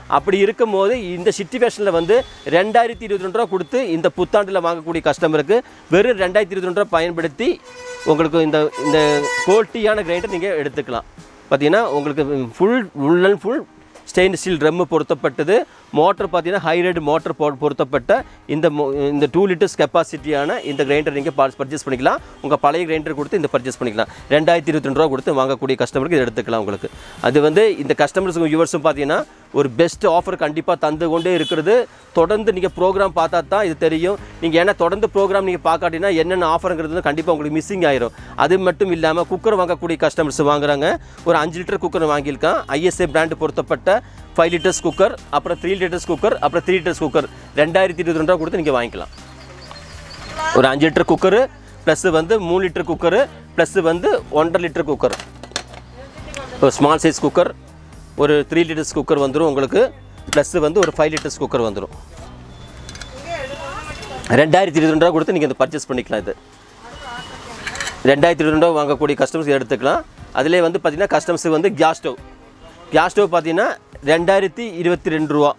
அப்படி இருக்கும்போது இந்த சுச்சுவேஷனில் வந்து ரெண்டாயிரத்தி இருபத்தி ரெண்டு ரூபா கொடுத்து இந்த புத்தாண்டில் வாங்கக்கூடிய கஸ்டமருக்கு வெறும் ரெண்டாயிரத்தி இருபத்தி ரெண்டு ரூபா பயன்படுத்தி உங்களுக்கு இந்த இந்த குவாலிட்டியான கிரைண்டர் நீங்கள் எடுத்துக்கலாம் பார்த்தீங்கன்னா உங்களுக்கு full full and full stainless steel drum பொருத்தப்பட்டது மோட்டர் பார்த்தீங்கன்னா ஹை ரேட் மோட்டர் போ பொருத்தப்பட்ட இந்த மோ- இந்த டூ லிட்டர்ஸ் கெப்பாசிட்டியான இந்த கிரைண்டர் நீங்கள் பர்ச்சேஸ் பண்ணிக்கலாம் உங்கள் பழைய கிரைண்டர் கொடுத்து இந்த பர்ச்சேஸ் பண்ணிக்கலாம் ரெண்டாயிரத்தி இருபத்தி ரெண்டு ரூபா கொடுத்து வாங்கக்கூடிய கஸ்டமருக்கு இதை எடுத்துக்கலாம் உங்களுக்கு அது வந்து இந்த கஸ்டமர்ஸும் யூவர்ஸும் பார்த்தீங்கன்னா ஒரு பெஸ்ட் ஆஃபர் கண்டிப்பாக தந்து கொண்டே இருக்கிறது தொடர்ந்து நீங்கள் ப்ரோக்ராம் பார்த்தா தான் இது தெரியும் நீங்கள் ஏன்னா தொடர்ந்து ப்ரோக்ராம் நீங்கள் பார்க்காட்டினா என்னென்ன ஆஃபருங்கிறது கண்டிப்பாக உங்களுக்கு மிஸ்ஸிங் ஆயிரும் அது மட்டும் இல்லாமல் குக்கர் வாங்கக்கூடிய கஸ்டமர்ஸ் வாங்குறாங்க ஒரு அஞ்சு லிட்டர் குக்கர் வாங்கியிருக்கான் ஐஎஸ்ஏ பிராண்டு பொருத்தப்பட்ட ஃபைவ் லிட்டர்ஸ் குக்கர் அப்புறம் த்ரீ லிட்டர்ஸ் குக்கர் அப்புறம் த்ரீ லிட்டர்ஸ் குக்கர் ரெண்டாயிரத்தி இருபத்தி ரெண்டு ரூபா கொடுத்து நீங்கள் வாங்கிக்கலாம் ஒரு அஞ்சு லிட்டர் குக்கரு ப்ளஸ் வந்து மூணு லிட்டர் குக்கரு ப்ளஸ் வந்து ஒன்றரை லிட்டர் குக்கர் ஒரு ஸ்மால் சைஸ் குக்கர் ஒரு த்ரீ லிட்டர்ஸ் குக்கர் வந்துடும் உங்களுக்கு ப்ளஸ் வந்து ஒரு ஃபைவ் லிட்டர்ஸ் குக்கர் வந்துடும் ரெண்டாயிரத்தி இருபது ரூபா கொடுத்து நீங்கள் இதை பர்ச்சேஸ் பண்ணிக்கலாம் இது ரெண்டாயிரத்தி இருபது ரூபா வாங்கக்கூடிய கஸ்டமர்ஸ் எடுத்துக்கலாம் அதிலே வந்து பார்த்தீங்கன்னா கஸ்டமர்ஸ் வந்து கேஸ் ஸ்டவ் கேஸ் ஸ்டவ் பார்த்தீங்கன்னா ரெண்டாயிரத்தி இருபத்தி ரெண்டு ரூபா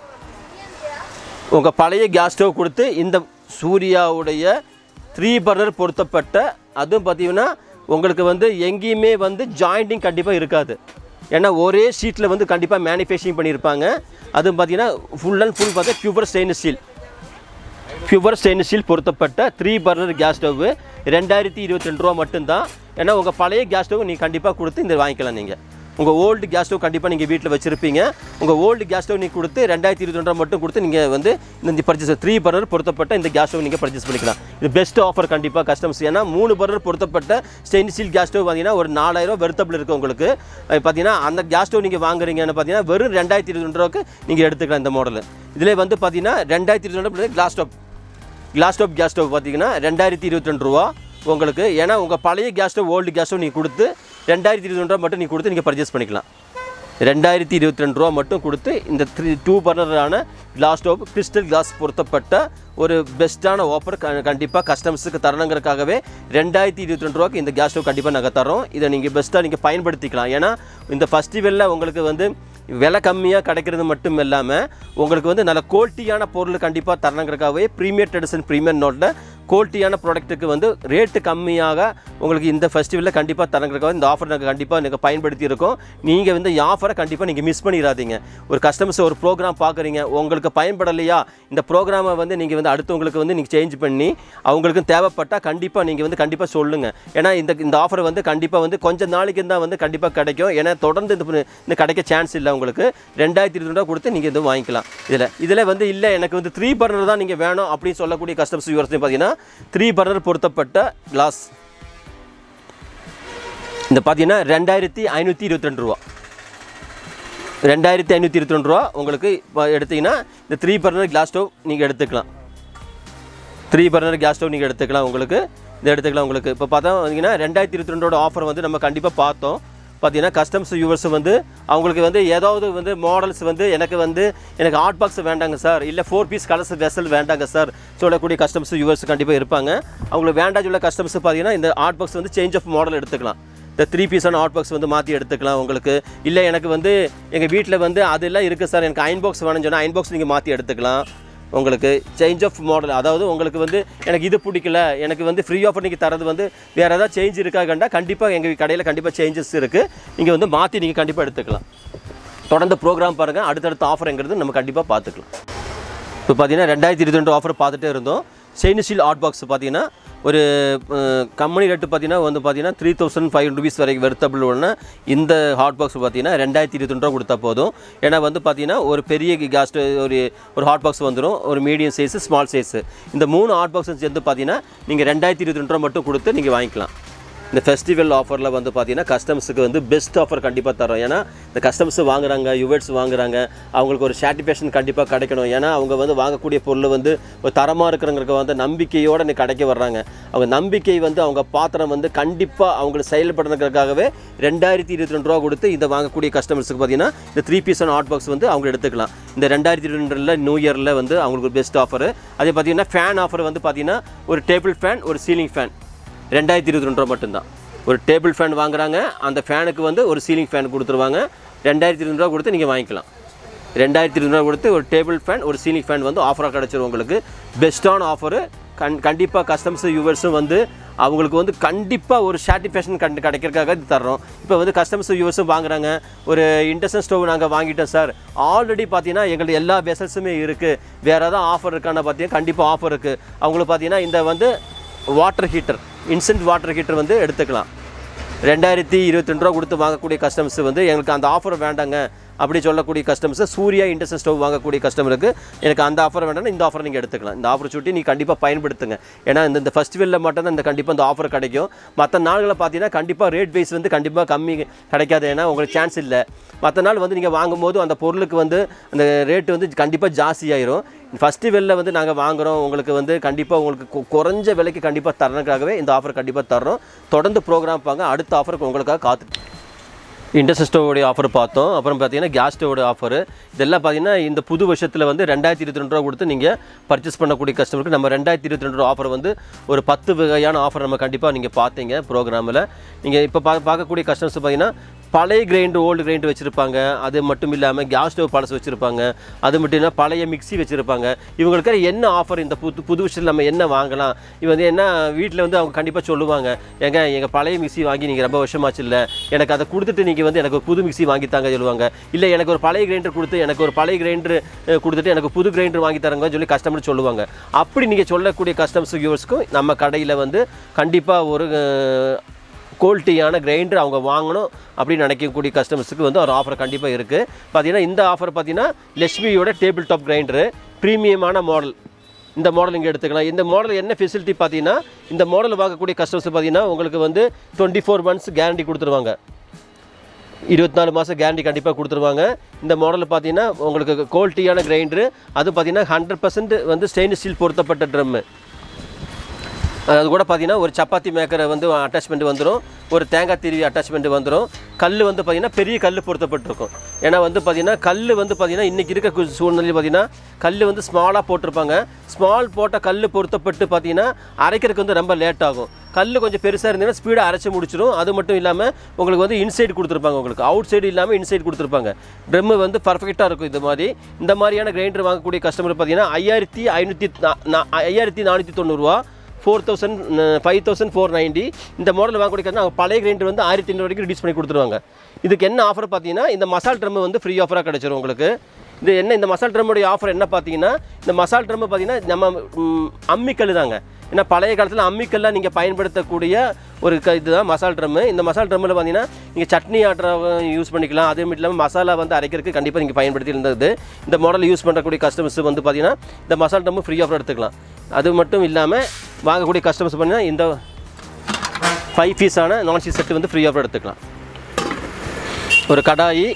உங்கள் பழைய கேஸ் ஸ்டவ் கொடுத்து இந்த சூர்யாவுடைய த்ரீ பர்னர் பொருத்தப்பட்ட அதுவும் பார்த்தீங்கன்னா உங்களுக்கு வந்து எங்கேயுமே வந்து ஜாயிண்டிங் கண்டிப்பாக இருக்காது ஏன்னா ஒரே ஷீட்டில் வந்து கண்டிப்பாக மேனுஃபேக்சரிங் பண்ணியிருப்பாங்க அதுவும் பார்த்தீங்கன்னா ஃபுல் அண்ட் ஃபுல் பார்த்தா pure stainless steel pure stainless steel பொருத்தப்பட்ட த்ரீ பர்னர் கேஸ் ஸ்டவ் ரெண்டாயிரத்தி இருபத்தி ரெண்டு ரூபா மட்டும்தான் ஏன்னா உங்கள் பழைய கேஸ் ஸ்டவ் நீங்கள் கண்டிப்பாக கொடுத்து இந்த வாங்கிக்கலாம் நீங்கள் உங்கள் ஓல்டு கேஸ் ஸ்டவ் கண்டிப்பாக நீங்கள் வீட்டில் வச்சுருப்பீங்க உங்கள் ஓல்டு கேஸ் ஸ்டவ் நீங்கள் கொடுத்து ரெண்டாயிரத்தி இருபத்தி ரெண்டு ரூபா மட்டும் கொடுத்து நீங்கள் வந்து இந்த பர்ச்சேஸ் த்ரீ பர்னர் பொருத்தப்பட்ட இந்த கேஸ் ஸ்டவ் நீங்கள் பர்ச்சேஸ் பண்ணிக்கலாம் இது பெஸ்ட் ஆஃபர் கண்டிப்பாக கஸ்டமர்ஸ் ஏன்னா மூணு பர்னர் பொருத்தப்பட்ட ஸ்டெயின்லெஸ் ஸ்டீல் கேஸ் ஸ்டவ் பார்த்தீங்கன்னா ஒரு நாலாயிரம் வெறுத்தபிள் இருக்குது உங்களுக்கு அஹ் பார்த்தீங்கன்னா அந்த கேஸ் ஸ்டவ் நீங்கள் வாங்குறீங்கன்னு பார்த்தீங்கன்னா வெறும் ரெண்டாயிரத்தி இருபத்தி ரெண்டு ரூபாய்க்கு நீங்கள் எடுத்துக்கலாம் இந்த மாடல் இதில் வந்து பார்த்தீங்கன்னா ரெண்டாயிரத்தி இருபத்தி ரெண்டு glass top glass top gas stove பார்த்தீங்கன்னா ரெண்டாயிரத்தி இருபத்தி ரெண்டு ரூபா உங்களுக்கு ஏன்னா உங்கள் பழைய gas stove old gas stove நீங்கள் கொடுத்து ரெண்டாயிரத்தி இருபத்தி ரெண்டு ரூபா மட்டும் நீங்கள் கொடுத்து நீங்கள் பர்ச்சேஸ் பண்ணிக்கலாம் ரெண்டாயிரத்தி இருபத்தி ரெண்டு ரூபா மட்டும் கொடுத்து இந்த த்ரீ டூ பர்னரான கிளாஸ் ஸ்டவ் கிறிஸ்டல் கிளாஸ் பொருத்தப்பட்ட ஒரு பெஸ்ட்டான ஆஃபர் கண்டிப்பாக கஸ்டமர்ஸுக்கு தரணுங்கிறதுக்காகவே ரெண்டாயிரத்தி இருபத்தி ரெண்டு ரூபாய்க்கு இந்த கேஸ் ஸ்டவ் கண்டிப்பாக நாங்கள் தரோம் இதை நீங்கள் பெஸ்ட்டாக நீங்கள் பயன்படுத்திக்கலாம் ஏன்னா இந்த ஃபஸ்டிவலில் உங்களுக்கு வந்து விலை கம்மியாக கிடைக்கிறது மட்டும் இல்லாமல் உங்களுக்கு வந்து நல்ல குவாலிட்டியான பொருள் கண்டிப்பாக தரணுங்கிறக்காகவே ப்ரீமியர் ட்ரெடிஷன் ப்ரீமியர் நோட்டில் குவாலிட்டியான ப்ராடக்ட்டுக்கு வந்து ரேட்டு கம்மியாக உங்களுக்கு இந்த ஃபெஸ்டிவலில் கண்டிப்பாக தரங்கிறக்காக இந்த ஆஃபர் நாங்கள் கண்டிப்பாக நீங்கள் பயன்படுத்தி இருக்கோம் நீங்கள் வந்து இந்த ஆஃபரை கண்டிப்பாக நீங்கள் மிஸ் பண்ணிடாதீங்க ஒரு கஸ்டமர்ஸ் ஒரு ப்ரோக்ராம் பார்க்குறீங்க உங்களுக்கு பயன்படலையா இந்த ப்ரோக்ராமை வந்து நீங்கள் வந்து அடுத்தவங்களுக்கு வந்து நீங்கள் சேஞ்ச் பண்ணி அவங்களுக்கு தேவைப்பட்டால் கண்டிப்பாக நீங்கள் வந்து கண்டிப்பாக சொல்லுங்கள் ஏன்னா இந்த இந்த ஆஃபர் வந்து கண்டிப்பாக வந்து கொஞ்சம் நாளைக்கு தான் வந்து கண்டிப்பாக கிடைக்கும் ஏன்னா தொடர்ந்து இந்த இந்த கிடைக்க சான்ஸ் இல்லை உங்களுக்கு ரெண்டாயிரத்தி இருபது ரூபா கொடுத்து நீங்கள் இது வாங்கிக்கலாம் இதில் இதில் வந்து இல்லை எனக்கு வந்து த்ரீ பர்னர் தான் நீங்கள் வேணும் அப்படின்னு சொல்லக்கூடிய கஸ்டமர்ஸ் யூவர்ஸ் பார்த்தீங்கன்னா த்ரீ பர்னர் பொருத்தப்பட்ட கிளாஸ் இந்த பார்த்தீங்கன்னா ரெண்டாயிரத்தி ஐநூற்றி இருபத்தி ரெண்டு ரூபா ரெண்டாயிரத்தி ஐநூற்றி இருபத்தி ரெண்டு ரூபா உங்களுக்கு இப்போ எடுத்தீங்கன்னா இந்த த்ரீ பர்னர் கிளாஸ் ஸ்டவ் நீங்கள் எடுத்துக்கலாம் த்ரீ பர்னர் கேஸ் ஸ்டவ் நீங்கள் எடுத்துக்கலாம் உங்களுக்கு இதை எடுத்துக்கலாம் உங்களுக்கு இப்போ பார்த்தா வந்தீங்கன்னா ரெண்டாயிரத்தி இருபத்தி ரெண்டோட ஆஃபர் வந்து நம்ம கண்டிப்பாக பார்த்தோம் பார்த்தீங்கன்னா கஸ்டம்ஸ் யூவர்ஸ் வந்து அவங்களுக்கு வந்து ஏதாவது வந்து மாடல்ஸ் வந்து எனக்கு வந்து எனக்கு ஹாட் பாக்ஸ் வேண்டாங்க சார் இல்லை ஃபோர் பீஸ் கலர்ஸ் வெசல் வேண்டாங்க சார் சொல்லக்கூடிய கஸ்டம்ஸ் யூவர்ஸ் கண்டிப்பாக இருப்பாங்க அவங்களுக்கு வேண்டாம் சொல்ல கஸ்டம்ஸ் பார்த்தீங்கன்னா இந்த ஹாட் பாக்ஸ் வந்து சேஞ்ச் ஆஃப் மாடல் எடுத்துக்கலாம் இந்த த்ரீ பீஸான ஹாட் பாக்ஸ் வந்து மாற்றி எடுத்துக்கலாம் உங்களுக்கு இல்லை எனக்கு வந்து எங்கள் வீட்டில் வந்து அதெல்லாம் இருக்குது சார் எனக்கு அயன் பாக்ஸ் வேணும்னு சொன்னால் அயன் பாக்ஸ் நீங்கள் மாற்றி எடுத்துக்கலாம் உங்களுக்கு சேஞ்ச் ஆஃப் மாடல் அதாவது உங்களுக்கு வந்து எனக்கு இது பிடிக்கல எனக்கு வந்து ஃப்ரீ ஆஃபர் நீங்கள் தரது வந்து வேறு ஏதாவது சேஞ்ச் இருக்கா கண்டா கண்டிப்பாக எங்கள் கடையில் கண்டிப்பாக சேஞ்சஸ் இருக்குது நீங்கள் வந்து மாற்றி நீங்கள் கண்டிப்பாக எடுத்துக்கலாம் தொடர்ந்து ப்ரோக்ராம் பாருங்கள் அடுத்தடுத்த ஆஃபருங்கிறது நம்ம கண்டிப்பாக பார்த்துக்கலாம் இப்போ பார்த்தீங்கன்னா ரெண்டாயிரத்தி இருபத்தி ரெண்டு ஆஃபர் பார்த்துட்டே இருந்தோம் ஸ்டெயின்லெஸ் ஸ்டீல் ஹாட் பாக்ஸ் பார்த்தீங்கன்னா ஒரு கம்பெனி ரேட்டு பார்த்தீங்கன்னா வந்து பார்த்தீங்கன்னா த்ரீ தௌசண்ட் ஃபைவ் ருபீஸ் வரைக்கும் வெர்த்தபிள் உள்ள இந்த ஹாட் பாக்ஸ் பார்த்தீங்கன்னா ரெண்டாயிரத்தி இருபத்தி ரூபா கொடுத்தா போதும் ஏன்னா வந்து பார்த்தீங்கன்னா ஒரு பெரிய கேஸ் ஒரு ஒரு ஹாட் பாக்ஸ் வந்துடும் ஒரு மீடியம் சைஸு ஸ்மால் சைஸு இந்த மூணு ஹாட் பாக்ஸும் சேர்ந்து பார்த்தீங்கன்னா நீங்கள் ரெண்டாயிரத்தி இருபத்தி ரெண்டு ரூபா மட்டும் கொடுத்து நீங்கள் வாங்கிக்கலாம் இந்த ஃபெஸ்டிவல் ஆஃபரில் வந்து பார்த்தீங்கன்னா கஸ்டமர்ஸுக்கு வந்து பெஸ்ட் ஆஃபர் கண்டிப்பாக தரோம் ஏன்னா இந்த கஸ்டமர்ஸ் வாங்குறாங்க யுவர்ஸ் வாங்குறாங்க அவங்களுக்கு ஒரு சாட்டிஸ்ஃபேக்ஷன் கண்டிப்பாக கிடைக்கணும் ஏன்னா அவங்க வந்து வாங்கக்கூடிய பொருள் வந்து ஒரு தரமாக இருக்கிறவங்களுக்கு வந்து நம்பிக்கையோடு நீ கடைக்கு வர்றாங்க அவங்க நம்பிக்கை வந்து அவங்க பாத்திரம் வந்து கண்டிப்பாக அவங்களுக்கு செயல்படுறதுக்காகவே ரெண்டாயிரத்தி இருபத்தி ரெண்டு ரூபா கொடுத்து இதை வாங்கக்கூடிய கஸ்டமர்ஸுக்கு பார்த்தீங்கன்னா இந்த த்ரீ பீஸ் ஹாட் பாக்ஸ் வந்து அவங்க எடுத்துக்கலாம் இந்த ரெண்டாயிரத்தி ரெண்டில் நியூ இயரில் வந்து அவங்களுக்கு ஒரு பெஸ்ட் ஆஃபர் அதே பார்த்தீங்கன்னா ஃபேன் ஆஃபர் வந்து பார்த்தீங்கன்னா ஒரு டேபிள் ஃபேன் ஒரு சீலிங் ஃபேன் ரெண்டாயிரத்தி இருபத்தி ரெண்டு ரூபா மட்டும்தான் ஒரு டேபிள் ஃபேன் வாங்குறாங்க அந்த ஃபேனுக்கு வந்து ஒரு சீலிங் ஃபேன் கொடுத்துருவாங்க ரெண்டாயிரத்தி இருபது ரூபா கொடுத்து நீங்கள் வாங்கிக்கலாம் ரெண்டாயிரத்தி இருநூறுவா கொடுத்து ஒரு டேபிள் ஃபேன் ஒரு சீலிங் ஃபேன் வந்து ஆஃபராக கிடச்சிரும் உங்களுக்கு பெஸ்ட்டான ஆஃபரு கண் கண்டிப்பாக கஸ்டமர்ஸும் யூவர்ஸும் வந்து அவங்களுக்கு வந்து கண்டிப்பாக ஒரு சாட்டிஸ்ஃபேக்ஷன் கண்டு கிடைக்கிறதுக்காக இது தர்றோம் இப்போ வந்து கஸ்டமர்ஸும் யூவர்ஸும் வாங்குறாங்க ஒரு இண்டக்ஷன் ஸ்டவ் நாங்கள் வாங்கிட்டோம் சார் ஆல்ரெடி பார்த்தீங்கன்னா எங்களுக்கு எல்லா வெசல்ஸுமே இருக்குது வேறு ஏதாவது ஆஃபர் இருக்கான்னு பார்த்தீங்கன்னா கண்டிப்பாக ஆஃபர் இருக்குது அவங்களுக்கு பார்த்தீங்கன்னா இந்த வந்து water heater instant water heater வந்து எடுத்துக்கலாம் ரெண்டாயிரத்தி இருபத்தி ரெண்டு ரூபா கொடுத்து வாங்கக்கூடிய கஸ்டமர்ஸ் வந்து எங்களுக்கு அந்த ஆஃபர் வேண்டாங்க அப்படி சொல்லக்கூடிய கஸ்டமர்ஸ் சூர்யா இண்டஸ்ட்ரியல் ஸ்டவ் வாங்கக்கூடிய கஸ்டமருக்கு எனக்கு அந்த ஆஃபர் வேண்டாம் இந்த ஆஃபர் நீங்கள் எடுத்துக்கலாம் இந்த ஆஃபர் சுட்டி நீ கண்டிப்பாக பயன்படுத்துங்க ஏன்னா இந்த இந்த ஃபெஸ்டிவலில் மட்டும் தான் இந்த கண்டிப்பாக இந்த ஆஃபர் கிடைக்கும் மற்ற நாள்களை பார்த்தீங்கன்னா கண்டிப்பாக ரேட் வைஸ் வந்து கண்டிப்பாக கம்மி கிடைக்காது ஏன்னா உங்களுக்கு சான்ஸ் இல்லை மற்ற நாள் வந்து நீங்கள் வாங்கும்போது அந்த பொருளுக்கு வந்து அந்த ரேட்டு வந்து கண்டிப்பாக ஜாஸ்தியாயிரும் ஃபெஸ்டிவலில் வந்து நாங்கள் வாங்குகிறோம் உங்களுக்கு வந்து கண்டிப்பாக உங்களுக்கு கு- குறைஞ்ச விலைக்கு கண்டிப்பாக தரணுக்காகவே இந்த ஆஃபர் கண்டிப்பாக தர்றோம் தொடர்ந்து ப்ரோக்ராம் பாங்க அடுத்த ஆஃபருக்கு உங்களுக்காக காத்துட்டு இண்டஸ்ட்ரியல் ஸ்டோவோடைய ஆஃபர் பார்த்தோம் அப்புறம் பார்த்தீங்கன்னா கேஸ் ஸ்டவோட ஆஃபர் இதெல்லாம் பார்த்தீங்கன்னா இந்த புது வருஷத்தில் வந்து ரெண்டாயிரத்தி இருபத்தி ரெண்டு ரூபா கொடுத்து நீங்கள் பர்ச்சேஸ் பண்ணக்கூடிய கஸ்டமருக்கு நம்ம ரெண்டாயிரத்தி இருபத்தி ரெண்டு ரூபா ஆஃபர் வந்து ஒரு பத்து வகையான ஆஃபர் நம்ம கண்டிப்பாக நீங்கள் பார்த்தீங்க ப்ரோக்ராமில் நீங்கள் இப்போ பா பார்க்கக்கூடிய கஸ்டமர்ஸ் பார்த்தீங்கன்னா பழைய கிரைண்டர் ஓல்டு கிரைண்டர் வச்சுருப்பாங்க அது மட்டும் இல்லாமல் கேஸ் ஸ்டவ் பழசு வச்சுருப்பாங்க அது மட்டும் இல்லாமல் பழைய மிக்ஸி வச்சுருப்பாங்க இவங்களுக்கு என்ன ஆஃபர் இந்த புது புது விஷயத்தில் நம்ம என்ன வாங்கலாம் இது வந்து என்ன வீட்டில் வந்து அவங்க கண்டிப்பாக சொல்லுவாங்க ஏங்க எங்கள் பழைய மிக்ஸி வாங்கி நீங்கள் ரொம்ப வருஷமாச்சு இல்லை எனக்கு அதை கொடுத்துட்டு நீங்கள் வந்து எனக்கு ஒரு புது மிக்ஸி வாங்கி தாங்க சொல்லுவாங்க இல்லை எனக்கு ஒரு பழைய கிரைண்டர் கொடுத்து எனக்கு ஒரு பழைய கிரைண்டர் கொடுத்துட்டு எனக்கு புது கிரைண்டர் வாங்கி தரங்கன்னு சொல்லி கஸ்டமர் சொல்லுவாங்க அப்படி நீங்கள் சொல்லக்கூடிய கஸ்டமர்ஸ் வியூவர்ஸ்க்கும் நம்ம கடையில் வந்து கண்டிப்பாக ஒரு அஹ், குவாலிட்டியான கிரைண்டர் அவங்க வாங்கணும் அப்படின்னு நினைக்கக்கூடிய கஸ்டமர்ஸுக்கு வந்து ஒரு ஆஃபர் கண்டிப்பாக இருக்குது பார்த்தீங்கன்னா இந்த ஆஃபர் பார்த்தீங்கன்னா லட்சுமியோட டேபிள் டாப் கிரைண்டரு ப்ரீமியமான மாடல் இந்த மாடல் இங்கே எடுத்துக்கலாம் இந்த மாடல் என்ன ஃபெசிலிட்டி பார்த்தீங்கன்னா இந்த மாடல் வாங்கக்கூடிய கஸ்டமர்ஸ் பார்த்தீங்கன்னா உங்களுக்கு வந்து டுவெண்ட்டி ஃபோர் மந்த்ஸ் கேரண்டி கொடுத்துருவாங்க இருபத்தி நாலு மாதம் கேரண்டி கண்டிப்பாக கொடுத்துருவாங்க இந்த மாடல் பார்த்தீங்கன்னா உங்களுக்கு குவாலிட்டியான கிரைண்டரு அது பார்த்தீங்கன்னா ஹண்ட்ரட் பர்சன்ட் வந்து ஸ்டெயின்லெஸ் ஸ்டீல் பொருத்தப்பட்ட ட்ரம்மு அது கூட பார்த்தீங்கன்னா ஒரு சப்பாத்தி மேக்கரை வந்து அட்டாச்மெண்ட் வந்துடும் ஒரு தேங்காய் திருவி அட்டாச்மெண்ட் வந்துடும் கல் வந்து பார்த்தீங்கன்னா பெரிய கல் பொருத்தப்பட்டிருக்கும் ஏன்னா வந்து பார்த்தீங்கன்னா கல் வந்து பார்த்தீங்கன்னா இன்றைக்கி இருக்க கு- சூழ்நிலையில் பார்த்தீங்கன்னா கல் வந்து ஸ்மாலாக போட்டிருப்பாங்க ஸ்மால் போட்ட கல் பொருத்தப்பட்டு பார்த்தீங்கன்னா அரைக்கிறதுக்கு வந்து ரொம்ப லேட் ஆகும் கல் கொஞ்சம் பெருசாக இருந்ததுன்னா ஸ்பீடாக அரைச்சி முடிச்சிடும் அது மட்டும் இல்லாமல் உங்களுக்கு வந்து இன்சைடு கொடுத்துருப்பாங்க உங்களுக்கு அவுட் சைடு இல்லாமல் இன்சைடு கொடுத்துருப்பாங்க ட்ரம்மு வந்து பர்ஃபெக்டாக இருக்கும் இது மாதிரி இந்த மாதிரியான கிரைண்டர் வாங்கக்கூடிய கஸ்டமர் பார்த்தீங்கன்னா ஐயாயிரத்தி ஐநூற்றி ஐயாயிரத்தி நானூற்றி தொண்ணூறுரூவா four thousand five thousand four ninety இந்த மாடல் வாங்கக்கூடிய customer, அவங்க பழைய கிரைண்டர் வந்து ஆயிரத்தி ஐநூறு வரைக்கும் ரிடியூஸ் பண்ணி கொடுத்துருவாங்க இதுக்கு என்ன ஆஃபர் பார்த்தீங்கன்னா இந்த மசால் ட்ரம் வந்து ஃப்ரீ ஆஃபராக கிடைச்சிரும் உங்களுக்கு இது என்ன இந்த மசால் ட்ரம்முடைய ஆஃபர் என்ன பார்த்தீங்கன்னா இந்த மசால் ட்ரம் பார்த்தீங்கன்னா நம்ம ம், அம்மிக்கல் தாங்க ஏன்னா பழைய காலத்தில் அம்மிக்கல்லாம் நீங்கள் பயன்படுத்தக்கூடிய ஒரு க இதுதான் மசால் ட்ரம்மு இந்த மசால் ட்ரம்மில் பார்த்தீங்கன்னா நீங்கள் சட்னி ஆட்டுற யூஸ் பண்ணிக்கலாம் அதே மட்டும் இல்லாமல் மசாலா வந்து அரைக்கிறதுக்கு கண்டிப்பாக நீங்கள் பயன்படுத்தி இருந்தது இந்த மாடல் யூஸ் பண்ணக்கூடிய கஸ்டமர்ஸ் வந்து பார்த்தீங்கன்னா இந்த மசால் ட்ரம்மு ஃப்ரீ ஆஃபர் எடுத்துக்கலாம் அது மட்டும் இல்லாமல் வாங்கக்கூடிய கஸ்டமர்ஸ் பார்த்தீங்கன்னா இந்த ஃபைவ் பீஸான நான்சி செட்டு வந்து ஃப்ரீ ஆஃபர் எடுத்துக்கலாம் ஒரு கடாயி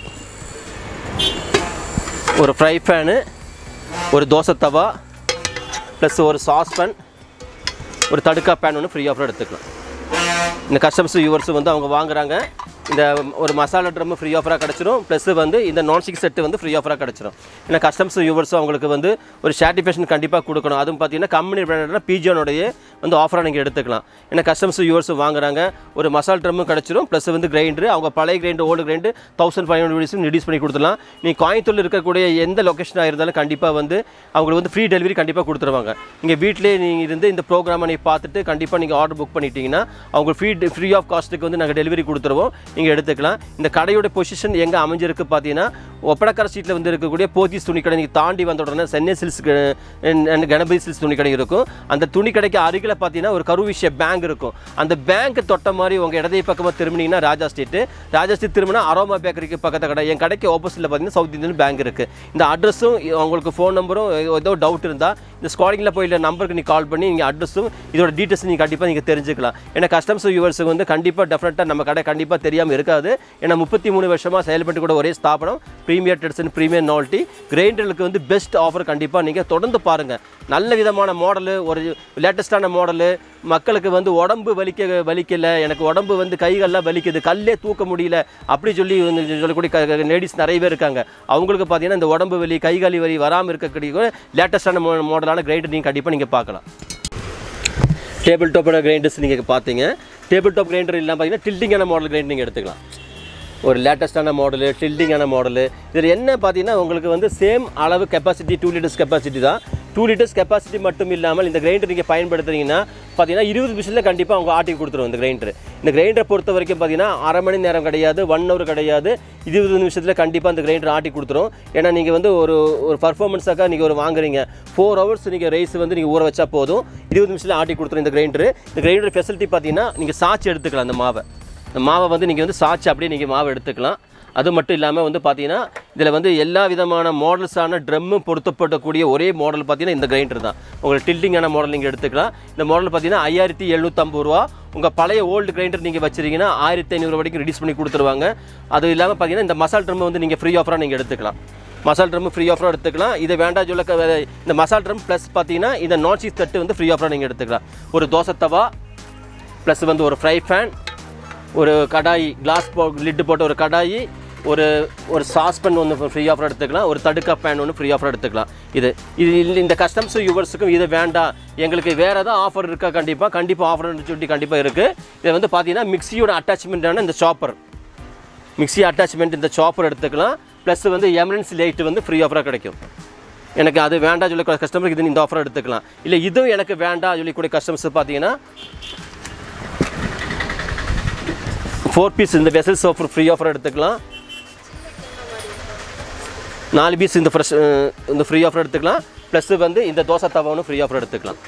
ஒரு ஃப்ரை பேனு ஒரு தோசை தவா ப்ளஸ் ஒரு சாஸ் பேன் ஒரு தடுக்கா பேன் ஒன்று ஃப்ரீ ஆஃபர் எடுத்துக்கலாம் இந்த கஸ்டமர்ஸ் யூவர்ஸ் வந்து அவங்க வாங்குறாங்க இந்த ஒரு மசாலா ட்ரம் ஃப்ரீ ஆஃபராக கிடச்சிரும் ப்ளஸ் வந்து இந்த நான் ஸ்டிக் செட்டு வந்து ஃப்ரீ ஆஃபராக கிடச்சிரும் ஏன்னா கஸ்டமர்ஸ் யூவர்ஸும் அவங்களுக்கு வந்து ஒரு சாட்டிஸ்ஃபேக்ஷன் கண்டிப்பாக கொடுக்கணும் அதுவும் பார்த்தீங்கன்னா கம்பெனி பிராண்டட்னா பிஜியோனுடைய வந்து ஆஃபராக நீங்கள் எடுத்துக்கலாம் ஏன்னா கஸ்டமர்ஸ் யூவர்ஸ் வாங்குறாங்க ஒரு மசால் ட்ரம்மும் கிடச்சிரும் ப்ளஸ் வந்து கிரைண்டர் அவங்க பழைய grinder old grinder thousand five hundred reduce பண்ணி கொடுத்துடலாம் நீ கோயம்புத்தூரில் இருக்கக்கூடிய எந்த லொக்கேஷனாக இருந்தாலும் கண்டிப்பாக வந்து அவங்களுக்கு வந்து ஃப்ரீ டெலிவரி கண்டிப்பாக கொடுத்துருவாங்க நீங்கள் வீட்டிலே நீங்கள் இருந்து இந்த ப்ரோக்ராமை நீ பார்த்துட்டு கண்டிப்பாக நீங்கள் ஆர்டர் புக் பண்ணிட்டீங்கன்னா அவங்க ஃப்ரீ ஃப்ரீ ஆஃப் காஸ்ட்டுக்கு வந்து நாங்கள் டெலிவரி கொடுத்துருவோம் நீங்கள் எடுத்துக்கலாம் இந்த கடையோட பொசிஷன் எங்கே அமைஞ்சிருக்கு பார்த்தீங்கன்னா ஒப்படக்கரை சீட்டில் வந்து இருக்கக்கூடிய போத்தீஸ் துணி கடை நீங்கள் தாண்டி வந்த உடனே Chennai Silks and Ganapathi Silks துணி கடை இருக்கும் அந்த துணி கடைக்கு அருகில் பார்த்தீங்கன்னா ஒரு கருவிஷய பேங்க் இருக்கும் அந்த பேங்க் தொட்ட மாதிரி உங்கள் இடதை பக்கமாக திரும்பினீங்கன்னா ராஜா ஸ்ட்ரீட்டு ராஜா ஸ்ட்ரீட் திரும்பினா அரோமா பேக்கரிக்கு பக்கத்து கடை என் கடைக்கு ஆப்போசிட்டில் பார்த்தீங்கன்னா சவுத் இந்தியன் பேங்க் இருக்குது இந்த அட்ரஸும் உங்களுக்கு ஃபோன் நம்பரும் ஏதோ டவுட் இருந்தால் இந்த ஸ்காலிங்கில் போய் இல்லை நம்பருக்கு நீ கால் பண்ணி நீங்கள் அட்ரஸும் இதோட டீட்டெயில்ஸ் நீங்கள் கண்டிப்பாக நீங்கள் தெரிஞ்சுக்கலாம் ஏன்னா கஸ்டமர்ஸ் வியூவர்ஸுக்கு வந்து கண்டிப்பாக டெஃபினட்டாக நம்ம கடை கண்டிப்பாக தெரியாமல் இருக்காது ஏன்னா முப்பத்தி மூணு வருஷமாக செயல்பட்டு கூட ஒரே ஸ்தாபனம் ப்ரீமியர் டெட்ஸன் ப்ரீமியர் நால்ட்டி கிரைண்டர்களுக்கு வந்து பெஸ்ட் ஆஃபர் கண்டிப்பாக நீங்கள் தொடர்ந்து பாருங்கள் நல்ல விதமான மாடலு ஒரு லேட்டஸ்டான மாடலு மக்களுக்கு வந்து உடம்பு வலிக்க வலிக்கல எனக்கு உடம்பு வந்து கைகள்லாம் வலிக்குது கல்லே தூக்க முடியல அப்படி சொல்லி வந்து சொல்லக்கூடிய லேடிஸ் நிறைய பேர் இருக்காங்க அவங்களுக்கு பார்த்தீங்கன்னா இந்த உடம்பு வலி கைகாலி வலி வராமல் இருக்கக்கூடிய லேட்டஸ்டான மாடலான கிரைண்டர் நீங்கள் கண்டிப்பாக நீங்கள் பார்க்கலாம் டேபிள் டாப்போட கிரைண்டர்ஸ் நீங்கள் பார்த்தீங்க டேபிள் டாப் கிரைண்டர் இல்லாமல் பார்த்தீங்கன்னா டில்டிங்கான மாடல் கிரைண்டர் நீங்கள் எடுத்துக்கலாம் ஒரு லேட்டஸ்டான மாடலு டில்டிங்கான மாடலு இதில் என்ன பார்த்தீங்கன்னா உங்களுக்கு வந்து சேம் அளவு கெப்பாசிட்டி டூ லிட்டர்ஸ் கெப்பாசிட்டி தான் டூ லிட்டர்ஸ் கெப்பாசிட்டி மட்டும் இல்லாமல் இந்த கிரைண்டர் நீங்கள் பயன்படுத்துறீங்கன்னா பார்த்தீங்கன்னா இருபது நிமிஷத்தில் கண்டிப்பாக அவங்க ஆட்டி கொடுத்துரும் இந்த கிரைண்டர் இந்த கிரைண்டரை பொறுத்த வரைக்கும் பார்த்தீங்கன்னா அரை மணி நேரம் கிடையாது ஒன் ஹவர் கிடையாது இருபது நிமிஷத்தில் கண்டிப்பாக இந்த கிரைண்டர் ஆட்டி கொடுத்துரும் ஏன்னா நீங்கள் வந்து ஒரு ஒரு பர்ஃபார்மன்ஸாக நீங்கள் ஒரு வாங்குறீங்க ஃபோர் ஹவர்ஸ் நீங்கள் ரைஸ் வந்து நீங்கள் ஊற வச்சா போதும் இருபது நிமிஷத்தில் ஆட்டி கொடுத்துரும் இந்த கிரைண்டர் இந்த கிரைண்டர் ஃபெசிலிட்டி பார்த்தீங்கன்னா நீங்கள் சாச்சி எடுத்துக்கலாம் அந்த மாவை இந்த மாவை வந்து நீங்கள் வந்து சாச்சி அப்படியே நீங்கள் மாவை எடுத்துக்கலாம் அது மட்டும் இல்லாமல் வந்து பார்த்தீங்கன்னா இதில் வந்து எல்லா விதமான மாடல்ஸான ட்ரம்மு பொருத்தப்படக்கூடிய ஒரே மாடல் பார்த்தீங்கன்னா இந்த கிரைண்டர் தான் உங்களுக்கு டில்டிங்கான மாடல் நீங்கள் எடுத்துக்கலாம் இந்த மாடல் பார்த்தீங்கன்னா ஐயாயிரத்தி எழுநூற்றம்பது ரூபா உங்கள் பழைய ஓல்டு கிரைண்டர் நீங்கள் வச்சிருக்கீங்கன்னா ஆயிரத்தி ஐநூறு வரைக்கும் ரிடியூஸ் பண்ணி கொடுத்துருவாங்க அது இல்லாமல் பார்த்தீங்கன்னா இந்த மசால் ட்ரம் வந்து நீங்கள் ஃப்ரீ ஆஃபராக நீங்கள் எடுத்துக்கலாம் மசால் ட்ரம் ஃப்ரீ ஆஃபராக எடுத்துக்கலாம் இது வேண்டாம் சொல்ல க- வேற- இந்த மசால் ட்ரம் ப்ளஸ் பார்த்தீங்கன்னா இந்த நான் சீஸ் தட்டு வந்து ஃப்ரீ ஆஃபராக நீங்கள் எடுத்துக்கலாம் ஒரு தோசை தவா ப்ளஸ் வந்து ஒரு ஃப்ரை ஃபேன் ஒரு கடாய் கிளாஸ் போ லிட்டு போட்ட ஒரு கடாய் ஒரு ஒரு சாஸ்பன் ஒன்று ஃப்ரீ ஆஃபர் எடுத்துக்கலாம் ஒரு தடுக்கா பேன் ஒன்று ஃப்ரீ ஆஃபர் எடுத்துக்கலாம் இது இது இல்ல- இந்த கஸ்டம்ஸ் யூவர்ஸுக்கும் இது வேண்டாம் எங்களுக்கு வேறு ஏதாவது ஆஃபர் இருக்கா கண்டிப்பாக கண்டிப்பாக ஆஃபர் சொல்லி கண்டிப்பாக இருக்குது இது வந்து பார்த்தீங்கன்னா மிக்சியோட அட்டாச்மெண்ட்டான இந்த சாப்பர் மிக்ஸி அட்டாச்மெண்ட் இந்த சாப்பர் எடுத்துக்கலாம் ப்ளஸ் வந்து எமர்ஜென்சி லைட் வந்து ஃப்ரீ ஆஃபராக கிடைக்கும் எனக்கு அது வேண்டாம் சொல்லி கஸ்டமருக்கு இது இந்த ஆஃபர் எடுத்துக்கலாம் இல்லை இதுவும் எனக்கு வேண்டாம் சொல்லி கூட கஸ்டமர்ஸ் பார்த்தீங்கன்னா ஃபோர் பீஸ் இந்த வெசல்ஸ் ஆஃபர் ஃப்ரீ ஆஃபர் எடுத்துக்கலாம் நாலு பீஸ் இந்த ஃப்ரெஷ் இந்த ஃப்ரீ ஆஃபர் எடுத்துக்கலாம் ப்ளஸ் வந்து இந்த தோசை தவாவும் ஃப்ரீ ஆஃபர் எடுத்துக்கலாம்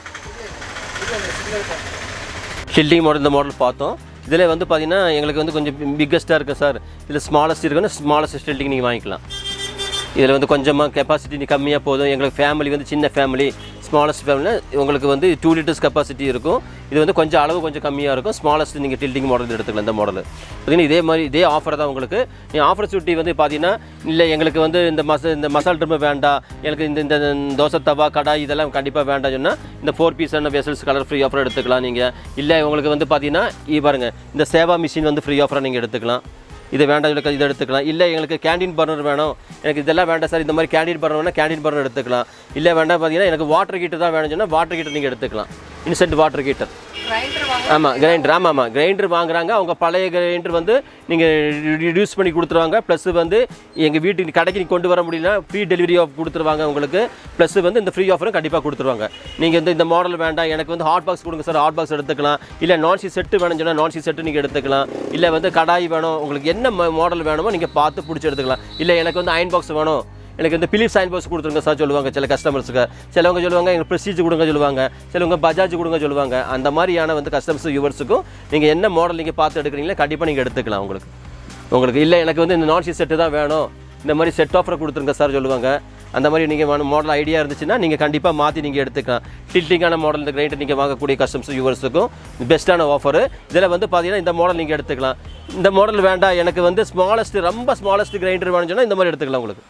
ஷில்டிங் மாடல் இந்த மாடல் பார்த்தோம் இதில் வந்து பார்த்தீங்கன்னா எங்களுக்கு வந்து கொஞ்சம் பிக்கஸ்ட்டாக இருக்குது சார் இதில் ஸ்மாலஸ்ட் இருக்குன்னா ஸ்மாலஸ்ட் ஷில்டிங் நீங்கள் வாங்கிக்கலாம் இதில் வந்து கொஞ்சமாக கெப்பாசிட்டி கம்மியாக போதும் எங்களுக்கு ஃபேமிலி வந்து சின்ன ஃபேமிலி ஸ்மாலஸ்ட் ஃபேமிலினா உங்களுக்கு வந்து டூ லிட்டர்ஸ் கெப்பாசிட்டி இருக்கும் இது வந்து கொஞ்சம் அளவு கொஞ்சம் கம்மியாக இருக்கும் ஸ்மாலஸ்ட் நீங்கள் டில்டிங் மாடல் எடுத்துக்கலாம் இந்த மாடல் பார்த்தீங்கன்னா இதே மாதிரி இதே ஆஃபர் தான் உங்களுக்கு நீங்கள் ஆஃபர் சுட்டி வந்து பார்த்தீங்கன்னா இல்லை எங்களுக்கு வந்து இந்த மச இந்த மசால் ட்ரிம்மு வேண்டாம் எனக்கு இந்த இந்த தோசை தவா கடாய் இதெல்லாம் கண்டிப்பாக வேண்டாம் சொன்னால் இந்த ஃபோர் பீஸான வெசல்ஸ் கலர் ஃப்ரீ ஆஃபர் எடுத்துக்கலாம் நீங்கள் இல்லை உங்களுக்கு வந்து பார்த்தீங்கன்னா இ பாருங்கள் இந்த சேவா மிஷின் வந்து ஃப்ரீ ஆஃபராக நீங்கள் எடுத்துக்கலாம் இது வேண்டாம் இல்லை இதை எடுத்துக்கலாம் இல்லை எங்களுக்கு கேண்டீன் பர்னர் வேணும் எனக்கு இதெல்லாம் வேண்டாம் சார் இந்த மாதிரி கேண்டீன் பர்னர் வேணால் கேண்டீன் பர்னர் எடுத்துக்கலாம் இல்லை வேண்டாம் பார்த்தீங்கன்னா எனக்கு வாட்டர் ஹீட்டர் தான் வேணும்னு சொன்னால் வாட்டர் ஹீட்டர் நீங்கள் எடுத்துக்கலாம் இன்ஸ்டன்ட் வாட்டர் ஹீட்டர் ஆமாம் கிரைண்டர் ஆமாம் ஆமாம் கிரைண்டர் வாங்குறாங்க அவங்க பழைய கிரைண்டர் வந்து நீங்கள் ரிடியூஸ் பண்ணி கொடுத்துருவாங்க ப்ளஸ் வந்து எங்கள் வீட்டுக்கு கடைக்கு நீங்க கொண்டு வர முடியல ஃப்ரீ டெலிவரி ஆஃப் கொடுத்துருவாங்க உங்களுக்கு ப்ளஸ் வந்து இந்த ஃப்ரீ ஆஃபரும் கண்டிப்பாக கொடுத்துருவாங்க நீங்கள் வந்து இந்த மாடல் வேண்டாம் எனக்கு வந்து ஹாட் பாக்ஸ் கொடுங்க சார் ஹாட் பாக்ஸ் எடுத்துக்கலாம் இல்லை நான்சி செட்டு வேணும்னு சொன்னால் நான்சி செட்டு நீங்கள் எடுத்துக்கலாம் இல்லை வந்து கடாய் வேணும் உங்களுக்கு என்ன மாடல் வேணுமோ நீங்கள் பார்த்து பிடிச்சி எடுத்துக்கலாம் இல்லை எனக்கு வந்து அயன் பாக்ஸ் வேணும் எனக்கு இந்த பிலிப்ஸ் அயன் பாக்ஸ் கொடுத்துருங்க சார் சொல்லுவாங்க சில கஸ்டமர்ஸுக்கு சிலவங்க சொல்லுவாங்க எனக்கு ப்ரெஸ்டீஜ் கொடுங்க சொல்லுவாங்க சிலவங்க பஜாஜ் கொடுங்க சொல்லுவாங்க அந்த மாதிரியான வந்து கஸ்டமர்ஸ் யூவர்ஸுக்கும் நீங்கள் என்ன மாடல் நீங்கள் பார்த்து எடுக்கிறீங்களோ கண்டிப்பாக நீங்கள் எடுத்துக்கலாம் உங்களுக்கு உங்களுக்கு இல்லை எனக்கு வந்து இந்த நான்சி செட்டு தான் வேணும் இந்த மாதிரி செட் ஆஃபர் கொடுத்துருங்க சார் சொல்லுவாங்க அந்த மாதிரி நீங்கள் மாடல் ஐடியா இருந்துச்சுன்னா நீங்கள் கண்டிப்பாக மாற்றி நீங்கள் எடுத்துக்கலாம் டில்ட்டிங்கான மாடல் இந்த கிரைண்டர் நீங்கள் வாங்கக்கூடிய கஸ்டமர்ஸ் யூவர்ஸுக்கும் பெஸ்ட்டான ஆஃபர் இதில் வந்து பார்த்தீங்கன்னா இந்த மாடல் நீங்கள் எடுத்துக்கலாம் இந்த மாடல் வேண்டாம் எனக்கு வந்து ஸ்மாலஸ்ட் ரொம்ப ஸ்மாலஸ்ட் கிரைண்டர் வேணும்னு சொன்னால் இந்த மாதிரி எடுத்துக்கலாம் உங்களுக்கு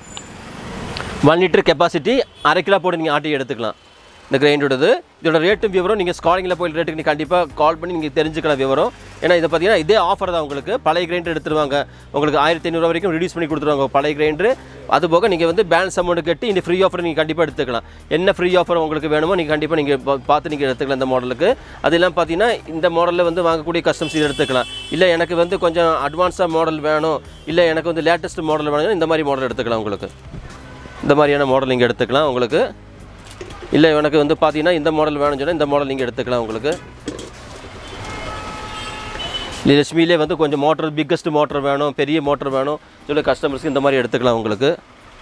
ஒன் லிட்டர் கெப்பாசிட்டி அரை கிலோ போட்டு நீங்கள் ஆட்டி எடுத்துக்கலாம் இந்த கிரைண்டரோடது இதோட ரேட்டும் விவரம் நீங்கள் ஸ்காலிங்கில் போய் ரேட்டுக்கு நீங்கள் கண்டிப்பாக கால் பண்ணி நீங்கள் தெரிஞ்சுக்கலாம் விவரம் ஏன்னா இதை பார்த்தீங்கன்னா இதே ஆஃபர் தான் உங்களுக்கு பழைய கிரைண்டர் எடுத்துருவாங்க உங்களுக்கு ஆயிரத்தி ஐநூறுரூவா வரைக்கும் ரிடியூஸ் பண்ணி கொடுத்துருவாங்க பழைய கிரைண்டர் அது போக நீங்கள் வந்து பேலன்ஸ் அமௌண்ட் கட்டி இந்த ஃப்ரீ ஆஃபர் நீங்கள் கண்டிப்பாக எடுத்துக்கலாம் என்ன ஃப்ரீ ஆஃபர் உங்களுக்கு வேணுமோ நீங்கள் கண்டிப்பாக நீங்கள் பா- பார்த்து நீங்கள் எடுத்துக்கலாம் இந்த மாடலுக்கு அது இல்லாமல் பார்த்தீங்கன்னா இந்த மாடலில் வந்து வாங்கக்கூடிய கஸ்டம்ஸ் இது எடுத்துக்கலாம் இல்லை எனக்கு வந்து கொஞ்சம் அட்வான்ஸாக மாடல் வேணும் இல்லை எனக்கு வந்து லேட்டஸ்ட் மாடல் வேணும் இந்த மாதிரி மாடல் எடுத்துக்கலாம் உங்களுக்கு இந்த மாதிரியான மாடல் நீங்கள் எடுத்துக்கலாம் உங்களுக்கு இல்லை எனக்கு வந்து பார்த்தீங்கன்னா இந்த மாடல் வேணும்னு சொன்னால் இந்த மாடல் நீங்கள் எடுத்துக்கலாம் உங்களுக்கு இல்லை லட்சுமியிலே வந்து கொஞ்சம் மோட்டர் பிக்கஸ்ட் மோட்டர் வேணும் பெரிய மோட்டர் வேணும் சொல்லி கஸ்டமர்ஸ்க்கு இந்த மாதிரி எடுத்துக்கலாம் உங்களுக்கு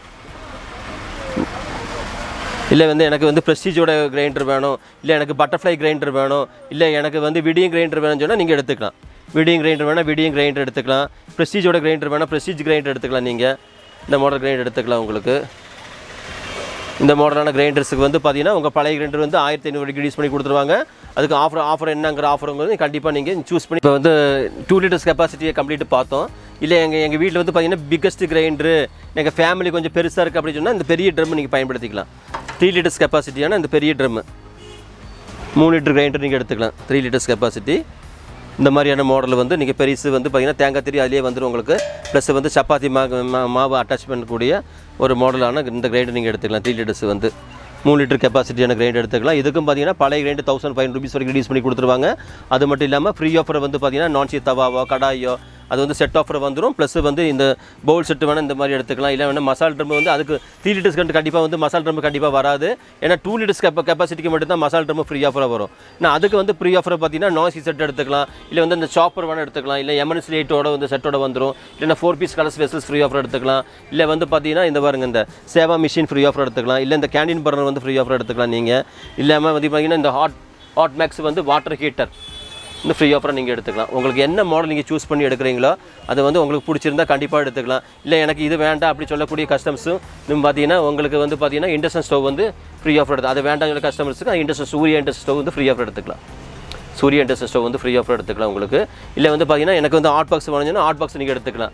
இல்லை வந்து எனக்கு வந்து ப்ரெஸ்டீஜோட கிரைண்டர் வேணும் இல்லை எனக்கு பட்டர்ஃப்ளை கிரைண்டர் வேணும் இல்லை எனக்கு வந்து விடியம் கிரைண்டர் வேணும்னு சொன்னால் நீங்கள் எடுத்துக்கலாம் விடியம் கிரைண்டர் வேணால் விடியம் கிரைண்டர் எடுத்துக்கலாம் ப்ரெஸ்டீஜோட கிரைண்டர் வேணால் ப்ரெஸ்டீஜ் கிரைண்டர் எடுத்துக்கலாம் நீங்கள் இந்த மாடல் கிரைண்டர் எடுத்துக்கலாம் உங்களுக்கு இந்த மாடலான கிரைண்டர்ஸுக்கு வந்து பார்த்தீங்கன்னா உங்கள் பழைய கிரைண்டர் வந்து ஆயிரத்தி ஐநூறு ரிடியூஸ் பண்ணி கொடுத்துருவாங்க அதுக்கு ஆஃபர் ஆஃபர் என்னங்கிற ஆஃபருங்கிறது கண்டிப்பாக நீங்கள் சூஸ் பண்ணி இப்போ வந்து டூ லிட்டர்ஸ் கெப்பாசிட்டியை கம்ப்ளீட் பார்த்தோம் இல்லை எங்கள் எங்கள் வீட்டில் வந்து பார்த்தீங்கன்னா பிக்கஸ்ட் கிரைண்டரு எங்கள் ஃபேமிலி கொஞ்சம் பெருசாக இருக்குது அப்படின்னு சொன்னால் இந்த பெரிய ட்ரம் நீங்கள் பயன்படுத்திக்கலாம் த்ரீ லிட்டர்ஸ் கெப்பாசிட்டியான இந்த பெரிய ட்ரம்மு மூணு லிட்டர் கிரைண்டர் நீங்கள் எடுத்துக்கலாம் த்ரீ லிட்டர்ஸ் கெப்பாசிட்டி இந்த மாதிரியான மாடல் வந்து நீங்கள் பெருசு வந்து பார்த்தீங்கன்னா தேங்காய் திரி அதிலே வந்துடும் உங்களுக்கு ப்ளஸ் வந்து சப்பாத்தி மா மா- மாவு அட்டாச் பண்ணக்கூடிய ஒரு மாடலான இந்த கிரைண்டர் நீங்கள் எடுத்துக்கலாம் த்ரீ லிட்டர்ஸ் வந்து மூணு லிட்டர் கெப்பாசிட்டியான கிரைண்டர் எடுத்துக்கலாம் இதுக்கும் பார்த்தீங்கன்னா பழைய கிரைண்டர் தௌசண்ட் ஃபைவ் ருபீஸ் வரைக்கும் ரிடியூஸ் பண்ணி கொடுத்துருவாங்க அது மட்டும் இல்லாமல் ஃப்ரீ ஆஃபர் வந்து பார்த்தீங்கன்னா நான்சி தவாவோ கடாயோ அது வந்து செட் ஆஃபர் வந்துடும் ப்ளஸ் வந்து இந்த பவுல் செட்டு வேணால் இந்த மாதிரி எடுத்துக்கலாம் இல்லை வேணால் மசால் ட்ரம் வந்து அதுக்கு த்ரீ லிட்டர்ஸ் கண்டு கண்டிப்பாக வந்து மசால் ட்ரம் கண்டிப்பாக வராது ஏன்னா டூ லிட்டர்ஸ் கெப்ப கெப்பாசிட்டிக்கு மட்டும் தான் மசால் ட்ரம் ஃப்ரீ ஆஃபராக வரும் நான் அதுக்கு வந்து ஃப்ரீ ஆஃபர் பார்த்தீங்கன்னா நாய்சி செட் எடுத்துக்கலாம் இல்லை வந்து இந்த சாப்பர் வேணால் எடுத்துக்கலாம் இல்லை எமர்ஜென்சி லைட்டோட வந்து செட்டோட வந்துடும் இல்லைன்னா four piece colours vessels free offer எடுத்துக்கலாம் இல்லை வந்து பார்த்தீங்கன்னா இந்த பாருங்க இந்த சேவா மிஷின் ஃப்ரீ ஆஃபர் எடுத்துக்கலாம் இல்லை இந்த கேண்டீன் பர்னர் வந்து ஃப்ரீ ஆஃபர் எடுத்துக்கலாம் நீங்கள் இல்லாமல் வந்து பார்த்தீங்கன்னா இந்த ஹாட் ஹாட் மேக்ஸ் வந்து வாட்டர் ஹீட்டர் இந்த ஃப்ரீ ஆஃபராக நீங்கள் எடுத்துக்கலாம் உங்களுக்கு என்ன மாடல் நீங்கள் சூஸ் பண்ணி எடுக்கிறீங்களோ அது வந்து உங்களுக்கு பிடிச்சிருந்தா கண்டிப்பாக எடுத்துக்கலாம் இல்லை எனக்கு இது வேண்டாம் அப்படி சொல்லக்கூடிய கஸ்டமர்ஸும் இன்னும் பார்த்தீங்கன்னா உங்களுக்கு வந்து பார்த்தீங்கன்னா இண்டக்ஷன் ஸ்டவ் வந்து ஃப்ரீ ஆஃபர் எடுத்து அது வேண்டாங்கிற கஸ்டமர்ஸுக்கு இண்டக்ஷன் சூரிய இண்டக்ஷன் ஸ்டவ் வந்து ஃப்ரீ ஆஃபர் எடுத்துக்கலாம் சூரிய இண்டக்ஷன் ஸ்டவ் வந்து ஃப்ரீ ஆஃபர் எடுத்துக்கலாம் உங்களுக்கு இல்லை வந்து பார்த்தீங்கன்னா எனக்கு வந்து ஹாட் பாக்ஸ் வேணும்னா ஹாட் பாக்ஸ் நீங்கள் எடுத்துக்கலாம்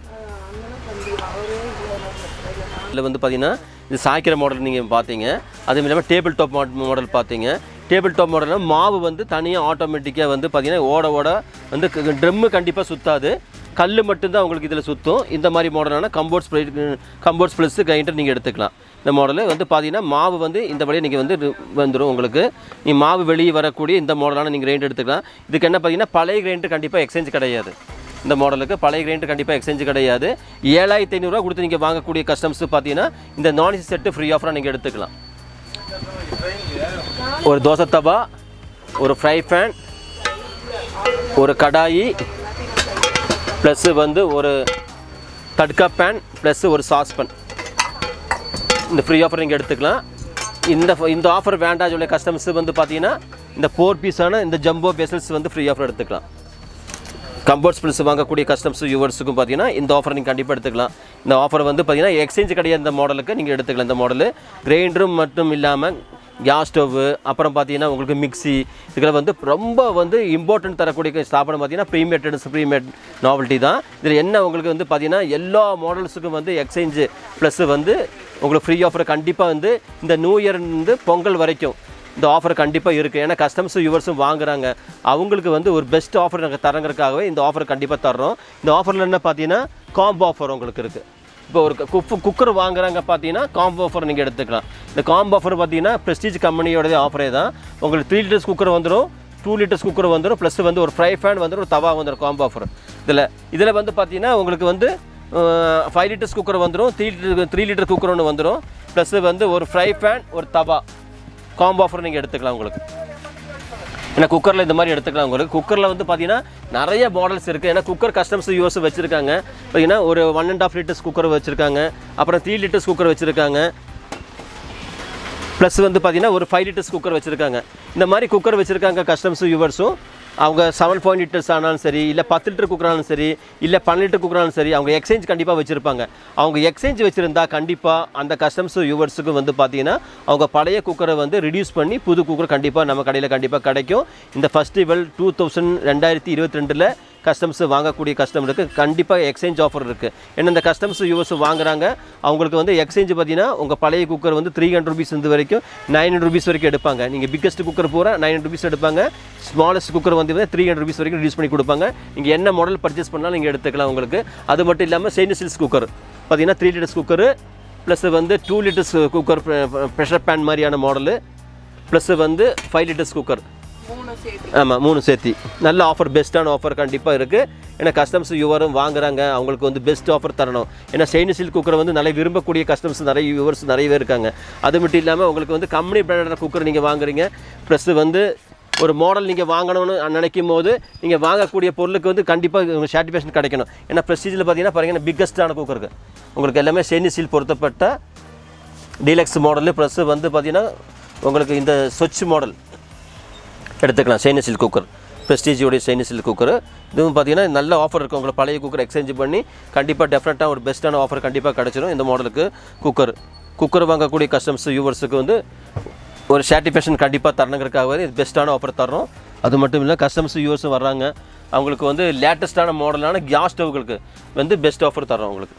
இதில் வந்து பார்த்தீங்கன்னா இது சாய்க்கிற மாடல் நீங்கள் பார்த்தீங்க அதுவும் இல்லாமல் டேபிள் டாப் மாடல் பார்த்தீங்க டேபிள் டாப் மாடல்னா மாவு வந்து தனியாக ஆட்டோமேட்டிக்காக வந்து பார்த்தீங்கன்னா ஓட ஓட வந்து ட்ரம்மு கண்டிப்பாக சுத்தாது கல் மட்டும்தான் உங்களுக்கு இதில் சுற்றும் இந்த மாதிரி மாடலான கம்போர்ட்ஸ் கம்போர்ட்ஸ் ப்ளஸ் கிரைண்டர் நீங்கள் எடுத்துக்கலாம் இந்த மாடலு வந்து பார்த்தீங்கன்னா மாவு வந்து இந்த வழியாக நீங்கள் வந்து வந்துடும் உங்களுக்கு நீ மாவு வெளியே வரக்கூடிய இந்த மாடலான நீங்கள் கிரைண்டர் எடுத்துக்கலாம் இதுக்கு என்ன பார்த்தீங்கன்னா பழைய கிரைண்டர் கண்டிப்பாக எக்ஸ்சேஞ்ச் கிடையாது இந்த மாடலுக்கு பழைய கிரைண்டர் கண்டிப்பாக எக்ஸ்சேஞ்ச் கிடையாது ஏழாயிரத்தி ஐநூறுரூவா கொடுத்து நீங்கள் வாங்கக்கூடிய கஸ்டம்ஸ் பார்த்தீங்கன்னா இந்த நான்சி செட்டு ஃப்ரீ ஆஃபராக நீங்கள் எடுத்துக்கலாம் ஒரு தோசை தவா ஒரு ஃப்ரை பேன் ஒரு கடாயி ப்ளஸ்ஸு வந்து ஒரு தட்கா பேன் ப்ளஸ் ஒரு சாஸ்பன் இந்த ஃப்ரீ ஆஃபர் நீங்கள் எடுத்துக்கலாம் இந்த இந்த ஆஃபர் வேண்டாம் சொல்ல கஸ்டமர்ஸ் வந்து பார்த்தீங்கன்னா இந்த ஃபோர் பீஸான இந்த ஜம்போ பெசல்ஸ் வந்து ஃப்ரீ ஆஃபர் எடுத்துக்கலாம் கம்போர்ட்ஸ் ப்ளஸ் வாங்கக்கூடிய கஸ்டம்ஸ் யூவர்ஸுக்கும் பார்த்தீங்கன்னா இந்த ஆஃபர் நீங்கள் கண்டிப்பாக எடுத்துக்கலாம் இந்த ஆஃபர் வந்து பார்த்தீங்கன்னா எக்ஸ்சேஞ்ச் கிடையாது இந்த மாடலுக்கு நீங்கள் எடுத்துக்கலாம் இந்த மாடலு கிரைண்டரும் மட்டும் இல்லாமல் கேஸ் ஸ்டவ்வு அப்புறம் பார்த்தீங்கன்னா உங்களுக்கு மிக்ஸி இதுக்கெல்லாம் வந்து ரொம்ப வந்து இம்பார்ட்டன்ட் தரக்கூடிய ஸ்தாபனம் பார்த்தீங்கன்னா ப்ரீமியர் டென்ஸ் ப்ரீமியர் நாவல்ட்டி தான் இதில் என்ன உங்களுக்கு வந்து பார்த்தீங்கன்னா எல்லா மாடல்ஸுக்கும் வந்து எக்ஸ்சேஞ்சு ப்ளஸ் வந்து உங்களுக்கு ஃப்ரீ ஆஃபர் கண்டிப்பாக வந்து இந்த நியூ இயர் வந்து பொங்கல் வரைக்கும் இந்த ஆஃபர் கண்டிப்பாக இருக்குது ஏன்னா கஸ்டமர்ஸும் யூவர்ஸும் வாங்குறாங்க அவங்களுக்கு வந்து ஒரு பெஸ்ட் ஆஃபர் நாங்கள் தரங்கிறதுக்காகவே இந்த ஆஃபர் கண்டிப்பாக தர்றோம் இந்த ஆஃபரில் என்ன பார்த்தீங்கன்னா காம்போ ஆஃபர் உங்களுக்கு இருக்குது இப்போ ஒரு குப்பு குக்கர் வாங்குறாங்க பார்த்தீங்கன்னா காம்போ ஆஃபர் நீங்கள் எடுத்துக்கலாம் இந்த காம்போ ஆஃபர் பார்த்தீங்கன்னா ப்ரெஸ்டீஜ் கம்பெனியோட ஆஃபரே தான் உங்களுக்கு த்ரீ லிட்டர்ஸ் குக்கர் வந்துடும் டூ லிட்டர்ஸ் குக்கர் வந்துடும் ப்ளஸ் வந்து ஒரு ஃப்ரை ஃபேன் வந்துடும் ஒரு தவா வந்துடும் காம்போ ஆஃபர் இதில் இதில் வந்து பார்த்தீங்கன்னா உங்களுக்கு வந்து ஃபைவ் லிட்டர்ஸ் குக்கர் வந்துடும் three litre three litre cooker ஒன்று வந்துடும் ப்ளஸ் வந்து ஒரு ஃப்ரை ஃபேன் ஒரு தவா காம்போ ஆஃபர் நீங்கள் எடுத்துக்கலாம் உங்களுக்கு ஏன்னா குக்கரில் இந்த மாதிரி எடுத்துக்கலாம் உங்களுக்கு குக்கரில் வந்து பார்த்தீங்கன்னா நிறைய மாடல்ஸ் இருக்குது ஏன்னா குக்கர் கஸ்டம்ஸ் யூஸ் வச்சுருக்காங்க பார்த்தீங்கன்னா ஒரு one and half litres cooker வச்சுருக்காங்க அப்புறம் த்ரீ லிட்டர்ஸ் குக்கர் வச்சுருக்காங்க ப்ளஸ் வந்து பார்த்தீங்கன்னா ஒரு ஃபைவ் லிட்டர்ஸ் குக்கர் வச்சுருக்காங்க இந்த மாதிரி குக்கர் வச்சுருக்காங்க கஸ்டம்ஸும் யூவர்ஸும் அவங்க செவன் பாயிண்ட் லிட்டர்ஸ் ஆனாலும் சரி இல்லை பத்து லிட்டர் குக்கரானாலும் சரி இல்லை பன்னெண்டு லிட்டர் குக்கரானாலும் சரி அவங்க எக்ஸ்சேஞ்ச் கண்டிப்பாக வச்சுருப்பாங்க அவங்க எக்ஸ்சேஞ்ச் வச்சுருந்தா கண்டிப்பாக அந்த கஸ்டம்ஸும் யூவர்ஸுக்கும் வந்து பார்த்தீங்கன்னா அவங்க பழைய குக்கரை வந்து ரிடியூஸ் பண்ணி புது குக்கர் கண்டிப்பாக நம்ம கடையில் கண்டிப்பாக கிடைக்கும் இந்த ஃபஸ்டிவல் டூ தௌசண்ட் ரெண்டாயிரத்தி இருபத்தி ரெண்டில் கஸ்டம்ஸ் வாங்கக்கூடிய கஸ்டமருக்கு கண்டிப்பாக எக்ஸ்சேஞ்ச் ஆஃபர் இருக்குது ஏன்னா இந்த கஸ்டம்ஸ் யூஎஸ் வாங்குறாங்க அவங்களுக்கு வந்து எக்ஸ்சேஞ்ச் பார்த்தீங்கன்னா உங்கள் பழைய குக்கர் வந்து த்ரீ ஹண்ட்ரட் ருபீஸ் இருந்து வரைக்கும் நைன் ஹண்ட்ரட் ருபீஸ் வரைக்கும் எடுப்பாங்க நீங்கள் பிக்கஸ்ட் குக்கர் பூரா நைன் ஹண்ட்ரட் ருபீஸ் எடுப்பாங்க ஸ்மாலஸ்ட் குக்கர் வந்து த்ரீ ஹண்ட்ரட் ருபீஸ் வரைக்கும் ரிடியூஸ் பண்ணி கொடுப்பாங்க நீங்கள் என்ன மாடல் பர்ச்சேஸ் பண்ணாலும் நீங்கள் எடுத்துக்கலாம் உங்களுக்கு அது மட்டும் இல்லாமல் ஸ்டெயின்லெஸ் ஸ்டீல்ஸ் குக்கர் பார்த்தீங்கன்னா த்ரீ லிட்டர்ஸ் குக்கர் ப்ளஸ் வந்து two litres cooker pressure pan மாதிரியான மாடலு ப்ளஸ் வந்து ஃபைவ் லிட்டர்ஸ் குக்கர் ஆமாம் மூணு சேர்த்தி நல்ல ஆஃபர் பெஸ்ட்டான ஆஃபர் கண்டிப்பாக இருக்குது ஏன்னா கஸ்டம்ஸ் யுவரும் வாங்குறாங்க அவங்களுக்கு வந்து பெஸ்ட் ஆஃபர் தரணும் ஏன்னா ஸ்டெயின்லெஸ் ஸ்டீல் குக்கரை வந்து நிறைய விரும்பக்கூடிய கஸ்டமர்ஸ் நிறைய யூவர்ஸ் நிறையவே இருக்காங்க அது மட்டும் இல்லாமல் உங்களுக்கு வந்து கம்பெனி பிராண்டட் குக்கர் நீங்கள் வாங்குறீங்க ப்ளஸ் வந்து ஒரு மாடல் நீங்கள் வாங்கணும்னு நினைக்கும் போது நீங்கள் வாங்கக்கூடிய பொருளுக்கு வந்து கண்டிப்பாக உங்களுக்கு சாட்டிஸ்ஃபேக்ஷன் கிடைக்கணும் ஏன்னா ப்ரெஸ்டீஜில் பார்த்தீங்கன்னா பாருங்கன்னா பிக்கஸ்ட்டான குக்கருக்கு உங்களுக்கு எல்லாமே ஸ்டெயின்லெஸ் ஸ்டீல் பொருத்தப்பட்ட டீலக்ஸ் மாடலு ப்ளஸ் வந்து பார்த்தீங்கன்னா உங்களுக்கு இந்த சொச் மாடல் எடுத்துக்கலாம் ஸ்டெயின்லெஸ் ஸ்டீல் குக்கர் ப்ரெஸ்டீஜியோடைய ஸ்டெயின்லெஸ் ஸ்டீல் குக்கர் இதுவும் பார்த்தீங்கன்னா நல்ல ஆஃபர் இருக்குது உங்களுக்கு பழைய குக்கர் எக்ஸ்சேஞ்ச் பண்ணி கண்டிப்பாக டெஃபினட்டாக ஒரு பெஸ்ட்டான ஆஃபர் கண்டிப்பாக கிடச்சிரும் இந்த மாடலுக்கு குக்கர் குக்கர் வாங்கக்கூடிய கஸ்டமர்ஸ் யூவர்ஸுக்கு வந்து ஒரு சாட்டிஸ்ஃபேக்ஷன் கண்டிப்பாக தரணுங்கிறதுக்காகவே இது பெஸ்ட்டான ஆஃபர் தர்றோம் அது மட்டும் இல்லை கஸ்டமர்ஸ் யூவர்ஸும் வர்றாங்க அவங்களுக்கு வந்து லேட்டஸ்ட்டான மாடலான கேஸ் ஸ்டவ்களுக்கு வந்து பெஸ்ட் ஆஃபர் தர்றோம் உங்களுக்கு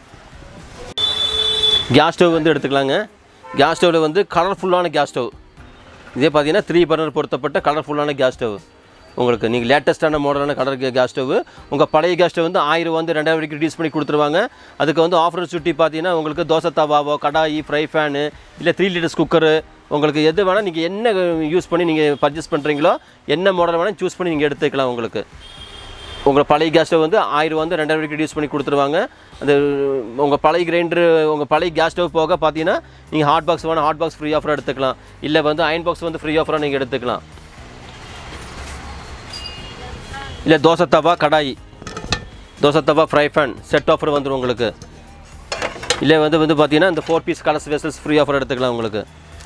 கேஸ் ஸ்டவ் வந்து எடுத்துக்கலாங்க கேஸ் ஸ்டவ்வில் வந்து கலர்ஃபுல்லான கேஸ் ஸ்டவ் இதே பார்த்தீங்கன்னா த்ரீ பர்னர் பொருத்தப்பட்ட கலர்ஃபுல்லான கேஸ் ஸ்டவ் உங்களுக்கு நீங்கள் லேட்டஸ்ட்டான மாடலான கலர் கேஸ் ஸ்டவ் உங்கள் பழைய கேஸ் ஸ்டவ் வந்து ஆயிரம் வந்து ரெண்டாயிரம் வரைக்கும் ரிடியூஸ் பண்ணி கொடுத்துருவாங்க அதுக்கு வந்து ஆஃபர் சுட்டி பார்த்தீங்கன்னா உங்களுக்கு தோசை தவாவோ கடாயி ஃப்ரை ஃபேனு இல்லை த்ரீ லிட்டர்ஸ் குக்கரு உங்களுக்கு எது வேணால் நீங்கள் என்ன யூஸ் பண்ணி நீங்கள் பர்ச்சேஸ் பண்ணுறீங்களோ என்ன மாடல் வேணால் சூஸ் பண்ணி நீங்கள் எடுத்துக்கலாம் உங்களுக்கு உங்கள் பழைய கேஸ் ஸ்டவ் வந்து ஆயிரம் வந்து ரெண்டாயிரம் வரைக்கும் ரெடியூஸ் பண்ணி கொடுத்துருவாங்க அந்த உங்கள் பழைய கிரைண்டர் உங்கள் பழைய கேஸ் ஸ்டவ் போக பார்த்தீங்கன்னா நீங்கள் ஹாட் பாக்ஸ் வேணும் ஹாட் பாக்ஸ் ஃப்ரீ ஆஃபராக எடுத்துக்கலாம் இல்லை வந்து அயன் பாக்ஸ் வந்து ஃப்ரீ ஆஃபராக நீங்கள் எடுத்துக்கலாம் இல்லை தோசை தவா கடாய் தோசை தவா ஃப்ரை பேன் செட் ஆஃபர் வந்துடும் உங்களுக்கு இல்லை வந்து வந்து பார்த்தீங்கன்னா இந்த four piece colours vessels free offer எடுத்துக்கலாம் உங்களுக்கு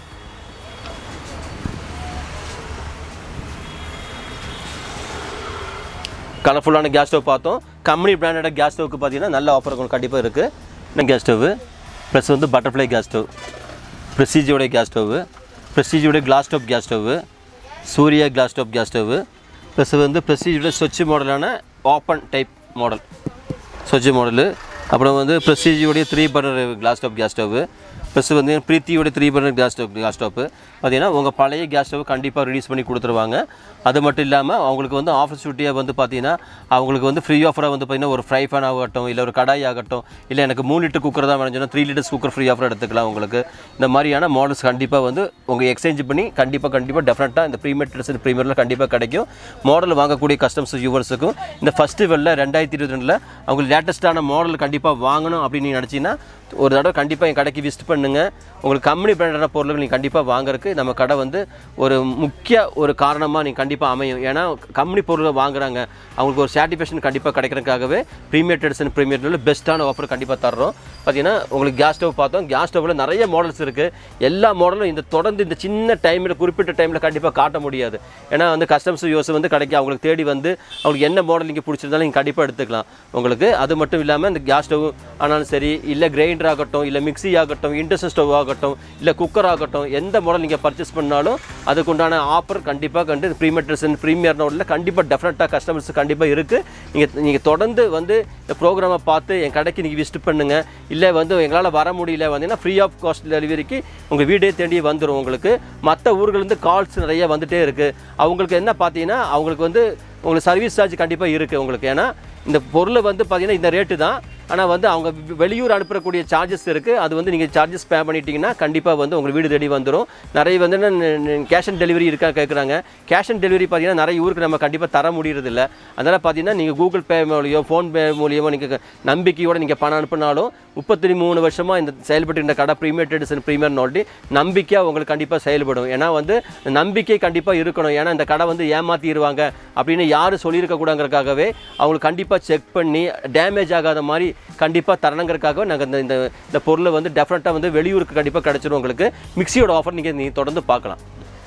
கலர்ஃபுல்லான கேஸ் ஸ்டவ் பார்த்தோம் கம்பெனி பிராண்டட் கேஸ் ஸ்டவ்க்கு பார்த்தீங்கன்னா நல்ல ஆஃபர் உங்களுக்கு கண்டிப்பாக இருக்குது இந்த கேஸ் ஸ்டவ் ப்ளஸ் வந்து பட்டர்ஃப்ளை கேஸ் ஸ்டவ் ப்ரெஸ்டீஜோடைய கேஸ் ஸ்டவ் ப்ரெஸ்டீஜோடைய glass top gas stove Surya glass top gas stove plus வந்து ப்ரெஸ்டீஜோட ஸ்வச் மாடலான open type model Svachh model அப்புறம் வந்து ப்ரெஸ்டீஜோடைய three burner glass top gas stove plus வந்து பிரீத்தியோட three burner gas stove gas stove பார்த்தீங்கன்னா உங்கள் பழைய கேஸ் ஸ்டவ் கண்டிப்பாக ரிலீஸ் பண்ணி கொடுத்துருவாங்க அது மட்டும் இல்லாமல் அவங்களுக்கு வந்து ஆஃபர் ஷூட்டியாக வந்து பார்த்தீங்கன்னா அவங்களுக்கு வந்து ஃப்ரீ ஆஃபராக வந்து பார்த்தீங்கன்னா ஒரு ஃப்ரை பேன் ஆகட்டும் இல்லை ஒரு கடாய் ஆகட்டும் இல்லை எனக்கு மூணு லிட்டர் குக்கர் தான் வேணும்னா three litres cooker free offer எடுத்துக்கலாம் உங்களுக்கு இந்த மாதிரியான மாடல்ஸ் கண்டிப்பாக வந்து உங்கள் எக்ஸ்சேஞ்ச் பண்ணி கண்டிப்பாக கண்டிப்பாக டெஃபினட்டாக இந்த ப்ரீமியர் ட்ரெஸ் ப்ரீமியரில் கண்டிப்பாக கிடைக்கும் மாடல் வாங்கக்கூடிய கஸ்டமர்ஸ் யூவர்ஸுக்கும் இந்த ஃபஸ்ட்டிவலில் ரெண்டாயிரத்தி இருபத்தி ரெண்டில் அவங்களுக்கு லேட்டஸ்ட்டான மாடல் கண்டிப்பாக வாங்கணும் அப்படின்னு நீங்கள் நினச்சிங்கன்னா ஒரு தடவை கண்டிப்பாக என் கடைக்கு விசிட் பண்ணுங்கள் உங்களுக்கு கம்பெனி பிராண்டான பொருட்கள் நீங்கள் கண்டிப்பாக வாங்குறதுக்கு நம்ம கடை வந்து ஒரு முக்கிய ஒரு காரணமாக நீங்கள் கண்டிப்பாக அமையும் ஏன்னா கம்பெனி பொருளை வாங்குறாங்க அவங்களுக்கு ஒரு சாட்டிஸ்ஃபேக்ஷன் கண்டிப்பாக கிடைக்கிறதுக்காகவே ப்ரீமியர் ட்ரெடிஷன் ப்ரீமியர் பெஸ்ட்டான ஆஃபர் கண்டிப்பாக தர்றோம் பார்த்தீங்கன்னா உங்களுக்கு கேஸ் ஸ்டவ் பார்த்தோம் கேஸ் ஸ்டவ்வில் நிறைய மாடல்ஸ் இருக்குது எல்லா மாடலும் இந்த தொடர்ந்து இந்த சின்ன டைமில் குறிப்பிட்ட டைமில் கண்டிப்பாக காட்ட முடியாது ஏன்னா வந்து கஸ்டமர்ஸ் யூஸ் வந்து கடைக்கு அவங்களுக்கு தேடி வந்து அவங்களுக்கு என்ன மாடல் நீங்கள் பிடிச்சிருந்தாலும் நீங்கள் கண்டிப்பாக எடுத்துக்கலாம் உங்களுக்கு அது மட்டும் இல்லாமல் இந்த கேஸ் ஸ்டவ் ஆனாலும் சரி இல்லை கிரைண்டர் ஆகட்டும் இல்லை மிக்ஸி ஆகட்டும் இண்டக்ஷன் ஸ்டவ் ஆகட்டும் இல்லை குக்கர் ஆகட்டும் எந்த மாடல் நீங்கள் பர்ச்சேஸ் பண்ணாலும் அதுக்குண்டான ஆஃபர் கண்டிப்பாக கண்டு ப்ரீமியர் ட்ரெஸ் ப்ரீமியர் நோடில் கண்டிப்பாக டெஃபினட்டாக கஸ்டமர்ஸ் கண்டிப்பாக இருக்குது நீங்கள் நீங்கள் தொடர்ந்து வந்து இந்த ப்ரோக்ராமை பார்த்து என் கடைக்கு நீங்கள் விசிட் பண்ணுங்கள் இல்லை வந்து எங்களால் வர முடியல வந்தீங்கன்னா ஃப்ரீ ஆஃப் காஸ்ட் டெலிவரிக்கு உங்கள் வீடே தேடி வந்துடும் உங்களுக்கு மற்ற ஊர்கள்லேருந்து கால்ஸ் நிறைய வந்துகிட்டே இருக்குது அவங்களுக்கு என்ன பார்த்தீங்கன்னா அவங்களுக்கு வந்து உங்களுக்கு சர்வீஸ் சார்ஜ் கண்டிப்பாக இருக்குது உங்களுக்கு ஏன்னா இந்த பொருளை வந்து பார்த்தீங்கன்னா இந்த ரேட்டு தான் ஆனால் வந்து அவங்க வெ- வெளியூர் அனுப்பக்கூடிய சார்ஜஸ் இருக்குது அது வந்து நீங்கள் சார்ஜஸ் பே பண்ணிட்டீங்கன்னா கண்டிப்பாக வந்து உங்கள் வீடு தேடி வந்துடும் நிறைய வந்து கேஷ் ஆன் டெலிவரி இருக்கா கேட்குறாங்க கேஷ் ஆன் டெலிவரி பார்த்தீங்கன்னா நிறைய ஊருக்கு நம்ம கண்டிப்பாக தர முடியறதில்ல அதனால் பார்த்தீங்கன்னா நீங்கள் கூகுள் பே மூலியோ ஃபோன்பே மூலியமோ நீங்கள் நம்பிக்கையோடு நீங்கள் பணம் அனுப்பினாலும் முப்பத்தி மூணு வருஷமாக இந்த செயல்பட்டு இந்த கடை ப்ரீமியர் ட்ரெடிஷன் ப்ரீமியர் நோட்டி நம்பிக்கையாக உங்களுக்கு கண்டிப்பாக செயல்படும் ஏன்னா வந்து நம்பிக்கை கண்டிப்பாக இருக்கணும் ஏன்னா இந்த கடை வந்து ஏமாற்றிடுவாங்க அப்படின்னு யாரும் சொல்லியிருக்கக்கூடாங்கிறதுக்காகவே அவங்களுக்கு கண்டிப்பாக செக் பண்ணி டேமேஜ் ஆகாத மாதிரி கண்டிப்பாக தரணுங்கிறதுக்காகவே நாங்கள் இந்த இந்த இந்த பொருளை வந்து டெஃபினட்டாக வந்து வெளியூருக்கு கண்டிப்பாக கிடச்சிரும் உங்களுக்கு மிக்சியோட ஆஃபர் நீங்கள் நீ தொடர்ந்து பார்க்கலாம்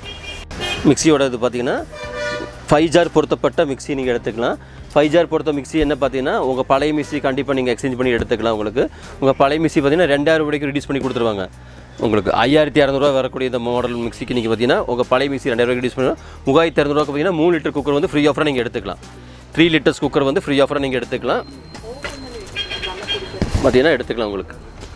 மிக்சியோட இது பார்த்தீங்கன்னா ஃபைவ் ஜார் பொருத்தப்பட்ட மிக்ஸி நீங்கள் எடுத்துக்கலாம் ஃபைவ் ஜார் பொறுத்த மிக்ஸி என்ன பார்த்தீங்கன்னா உங்கள் பழைய மிக்ஸி கண்டிப்பாக நீங்கள் எக்ஸ்சேஞ்ச் பண்ணி எடுத்துக்கலாம் உங்களுக்கு உங்கள் பழைய மிக்ஸி பார்த்தீங்கன்னா ரெண்டாயிரம் ரூபாய்க்கு ரிடியூஸ் பண்ணி கொடுத்துருவாங்க உங்களுக்கு ஐயாயிரத்தி இரநூறுவா வரக்கூடிய இந்த மாடல் மிக்ஸிக்கு நீங்கள் பார்த்தீங்கன்னா உங்கள் பழைய மிக்ஸி ரெண்டாயிரம் ரிடியூஸ் பண்ணி மூவாயிரத்தி இரநூறுவாக்கு பார்த்தீங்கன்னா மூணு லிட்டர் குக்கர் வந்து ஃப்ரீ ஆஃபராக நீங்கள் எடுத்துக்கலாம் த்ரீ லிட்டர்ஸ் குக்கர் வந்து ஃப்ரீ ஆஃபராக நீங்கள் எடுத்துக்கலாம் பார்த்தீங்கன்னா எடுத்துக்கலாம் உங்களுக்கு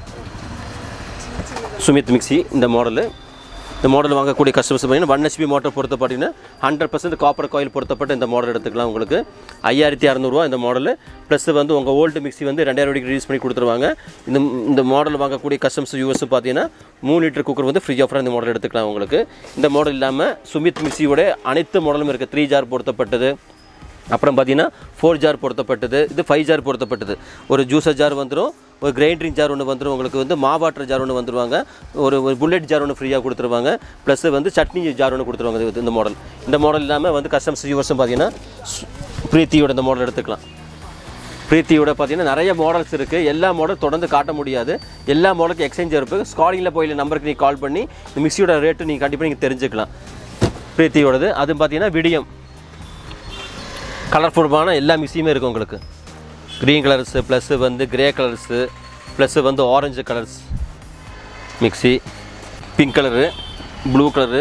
சுமித் மிக்ஸி இந்த மாடலு இந்த மாடல் வாங்கக்கூடிய கஸ்டமர்ஸ் பார்த்தீங்கன்னா ஒன் ஹெச்பி மோட்டர் பொறுத்த பார்த்தீங்கன்னா ஹண்ட்ரட் பர்சன்ட் காப்பர் காயில் பொருத்தப்பட்ட இந்த மாடல் எடுத்துக்கலாம் உங்களுக்கு ஐயாயிரத்தி அறநூறுவா இந்த மாடல் ப்ளஸ் வந்து உங்கள் ஓல்டு மிக்ஸி வந்து ரெண்டாயிரம் ரூபாய்க்கு ரிலீஸ் பண்ணி கொடுத்துருவாங்க இந்த இந்த மாடல் வாங்கக்கூடிய கஸ்டமர்ஸ் யூஎஸ் பார்த்தீங்கன்னா மூணு லிட்டர் குக்கர் வந்து ஃப்ரீ ஆஃபராக இந்த மாடல் எடுத்துக்கலாம் உங்களுக்கு இந்த மாடல் இல்லாமல் சுமித் மிக்ஸியோட அனைத்து மாடலும் இருக்குது த்ரீ ஜார் பொருத்தப்பட்டது அப்புறம் பார்த்தீங்கன்னா ஃபோர் ஜார் பொருத்தப்பட்டது இது ஃபைவ் ஜார் பொருத்தப்பட்டது ஒரு ஜூஸர் ஜார் வந்துடும் ஒரு கிரைண்டரிங் ஜார் ஒன்று வந்துடும் உங்களுக்கு வந்து மாவாட்டர் ஜார் ஒன்று வந்துருவாங்க ஒரு ஒரு புல்லட் ஜார் ஒன்று ஃப்ரீயாக கொடுத்துருவாங்க ப்ளஸ் வந்து சட்னி ஜார் ஒன்று கொடுத்துருவாங்க இது- இந்த மாடல் இந்த மாடல் இல்லாமல் வந்து கஸ்டமர்ஸ் யூவர்ஸும் பார்த்தீங்கன்னா சு- பிரீத்தியோட இந்த மாடல் எடுத்துக்கலாம் பிரீத்தியோட பார்த்தீங்கன்னா நிறைய மாடல்ஸ் இருக்குது எல்லா மாடல் தொடர்ந்து காட்ட முடியாது எல்லா மாடலுக்கும் எக்ஸ்சேஞ்ச் இருக்குது ஸ்காலிங்கில் போய் நம்பருக்கு நீங்கள் கால் பண்ணி இந்த மிக்ஸியோட ரேட்டு நீங்கள் கண்டிப்பாக நீங்கள் தெரிஞ்சுக்கலாம் பிரீத்தியோடது அது பார்த்தீங்கன்னா விடியம் கலர்ஃபுல்லான எல்லா மிக்ஸியுமே இருக்கும் உங்களுக்கு க்ரீன் கலர்ஸு ப்ளஸ்ஸு வந்து கிரே கலர்ஸு ப்ளஸ்ஸு வந்து orange colours mixie pink colour blue colour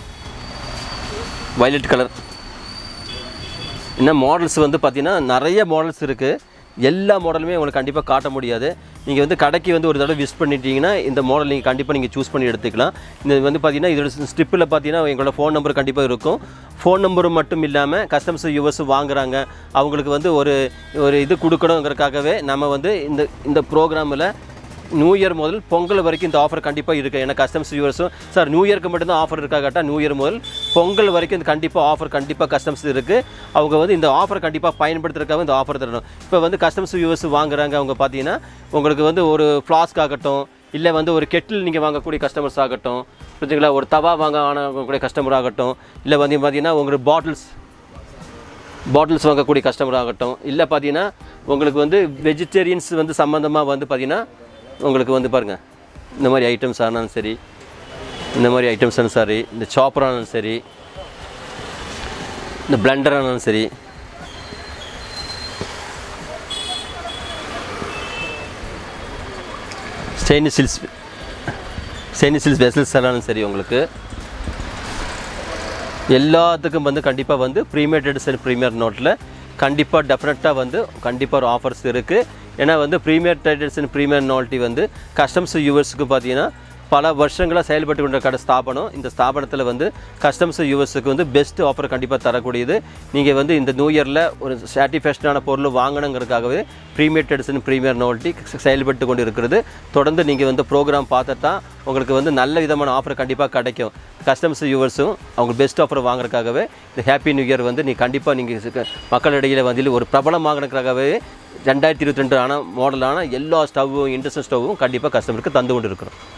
violet colour இன்னும் மாடல்ஸ் வந்து பார்த்தீங்கன்னா நிறைய மாடல்ஸ் இருக்குது எல்லா மாடலுமே உங்களுக்கு கண்டிப்பாக காட்ட முடியாது நீங்கள் வந்து கடைக்கு வந்து ஒரு தடவை விசிட் பண்ணிட்டீங்கன்னா இந்த மாடல் நீங்கள் கண்டிப்பாக நீங்கள் சூஸ் பண்ணி எடுத்துக்கலாம் இந்த வந்து பார்த்தீங்கன்னா இதோட ஸ்ட்ரிப்பில் பார்த்தீங்கன்னா எங்களோட ஃபோன் நம்பர் கண்டிப்பாக இருக்கும் ஃபோன் நம்பர் மட்டும் இல்லாமல் கஸ்டமர்ஸ் யூஎஸ் வாங்குறாங்க அவங்களுக்கு வந்து ஒரு ஒரு இது கொடுக்கணுங்கிறதுக்காகவே நம்ம வந்து இந்த இந்த ப்ரோக்ராமில் நியூ இயர் முதல் பொங்கல் வரைக்கும் இந்த ஆஃபர் கண்டிப்பாக இருக்குது ஏன்னா கஸ்டமர்ஸ் வியூவர்ஸும் சார் நியூ இயர்க்கு மட்டும்தான் ஆஃபர் இருக்கா கேட்டால் நியூ இயர் முதல் பொங்கல் வரைக்கும் இந்த கண்டிப்பாக ஆஃபர் கண்டிப்பாக கஸ்டமர்ஸ் இருக்குது அவங்க வந்து இந்த ஆஃபர் கண்டிப்பாக பயன்படுத்துறதுக்காக இந்த ஆஃபர் தரணும் இப்போ வந்து கஸ்டமர்ஸ் வியூவர்ஸ் வாங்குறாங்க அவங்க பார்த்தீங்கன்னா உங்களுக்கு வந்து ஒரு ஃப்ளாஸ்க் ஆகட்டும் இல்லை வந்து ஒரு கெட்டில் நீங்கள் வாங்கக்கூடிய கஸ்டமர்ஸ் ஆகட்டும் புரிஞ்சுங்களா ஒரு தவா வாங்க ஆனக்கூடிய கஸ்டமர் ஆகட்டும் இல்லை வந்து பார்த்தீங்கன்னா உங்களுக்கு பாட்டில்ஸ் பாட்டில்ஸ் வாங்கக்கூடிய கஸ்டமர் ஆகட்டும் இல்லை பார்த்தீங்கன்னா உங்களுக்கு வந்து வெஜிடேரியன்ஸ் வந்து சம்மந்தமாக வந்து பார்த்தீங்கன்னா உங்களுக்கு வந்து பாருங்கள் இந்த மாதிரி ஐட்டம்ஸ் ஆனாலும் சரி இந்த மாதிரி ஐட்டம்ஸ் ஆனாலும் சரி இந்த சாப்பர் ஆனாலும் சரி இந்த பிளண்டர் ஆனாலும் சரி stainless steels stainless steels vessels ஆனாலும் சரி உங்களுக்கு எல்லாத்துக்கும் வந்து கண்டிப்பாக வந்து ப்ரீமியர் எடிசன் ப்ரீமியர் நோட்டில் கண்டிப்பாக டெஃபினட்டாக வந்து கண்டிப்பாக ஒரு ஆஃபர்ஸ் இருக்குது ஏன்னா வந்து ப்ரீமியர் எடிசன் ப்ரீமியர் நோல்ட்டி வந்து கஸ்டம்ஸ் யூவர்ஸுக்கு பார்த்தீங்கன்னா பல வருஷங்களாக செயல்பட்டு கொண்ட கடை ஸ்தாபனம் இந்த ஸ்தாபனத்தில் வந்து கஸ்டம்ஸ் யூவர்ஸுக்கு வந்து பெஸ்ட் ஆஃபர் கண்டிப்பாக தரக்கூடியது நீங்கள் வந்து இந்த நியூ இயரில் ஒரு சாட்டிஸ்ஃபேக்ஷனான பொருள் வாங்கணுங்கிறதுக்காகவே ப்ரீமியர் எடிசன் ப்ரீமியர் நோல்ட்டி செயல்பட்டு கொண்டு இருக்கிறது தொடர்ந்து நீங்கள் வந்து ப்ரோக்ராம் பார்த்து தான் உங்களுக்கு வந்து நல்ல விதமான ஆஃபர் கண்டிப்பாக கிடைக்கும் கஸ்டமர்ஸ் யூவர்ஸும் அவங்க பெஸ்ட் ஆஃபர் வாங்குறதுக்காகவே இந்த ஹாப்பி நியூ இயர் வந்து நீ கண்டிப்பாக நீங்கள் மக்களிடையில் வந்து ஒரு பிரபலமாகறதுக்காகவே ரெண்டாயிரத்தி இருபத்தி ரெண்டு ஆன மாடலான எல்லா ஸ்டவ்வும் இண்டக்ஷன் ஸ்டவ்வும் கண்டிப்பாக கஸ்டமருக்கு தந்து கொண்டு இருக்கிறோம்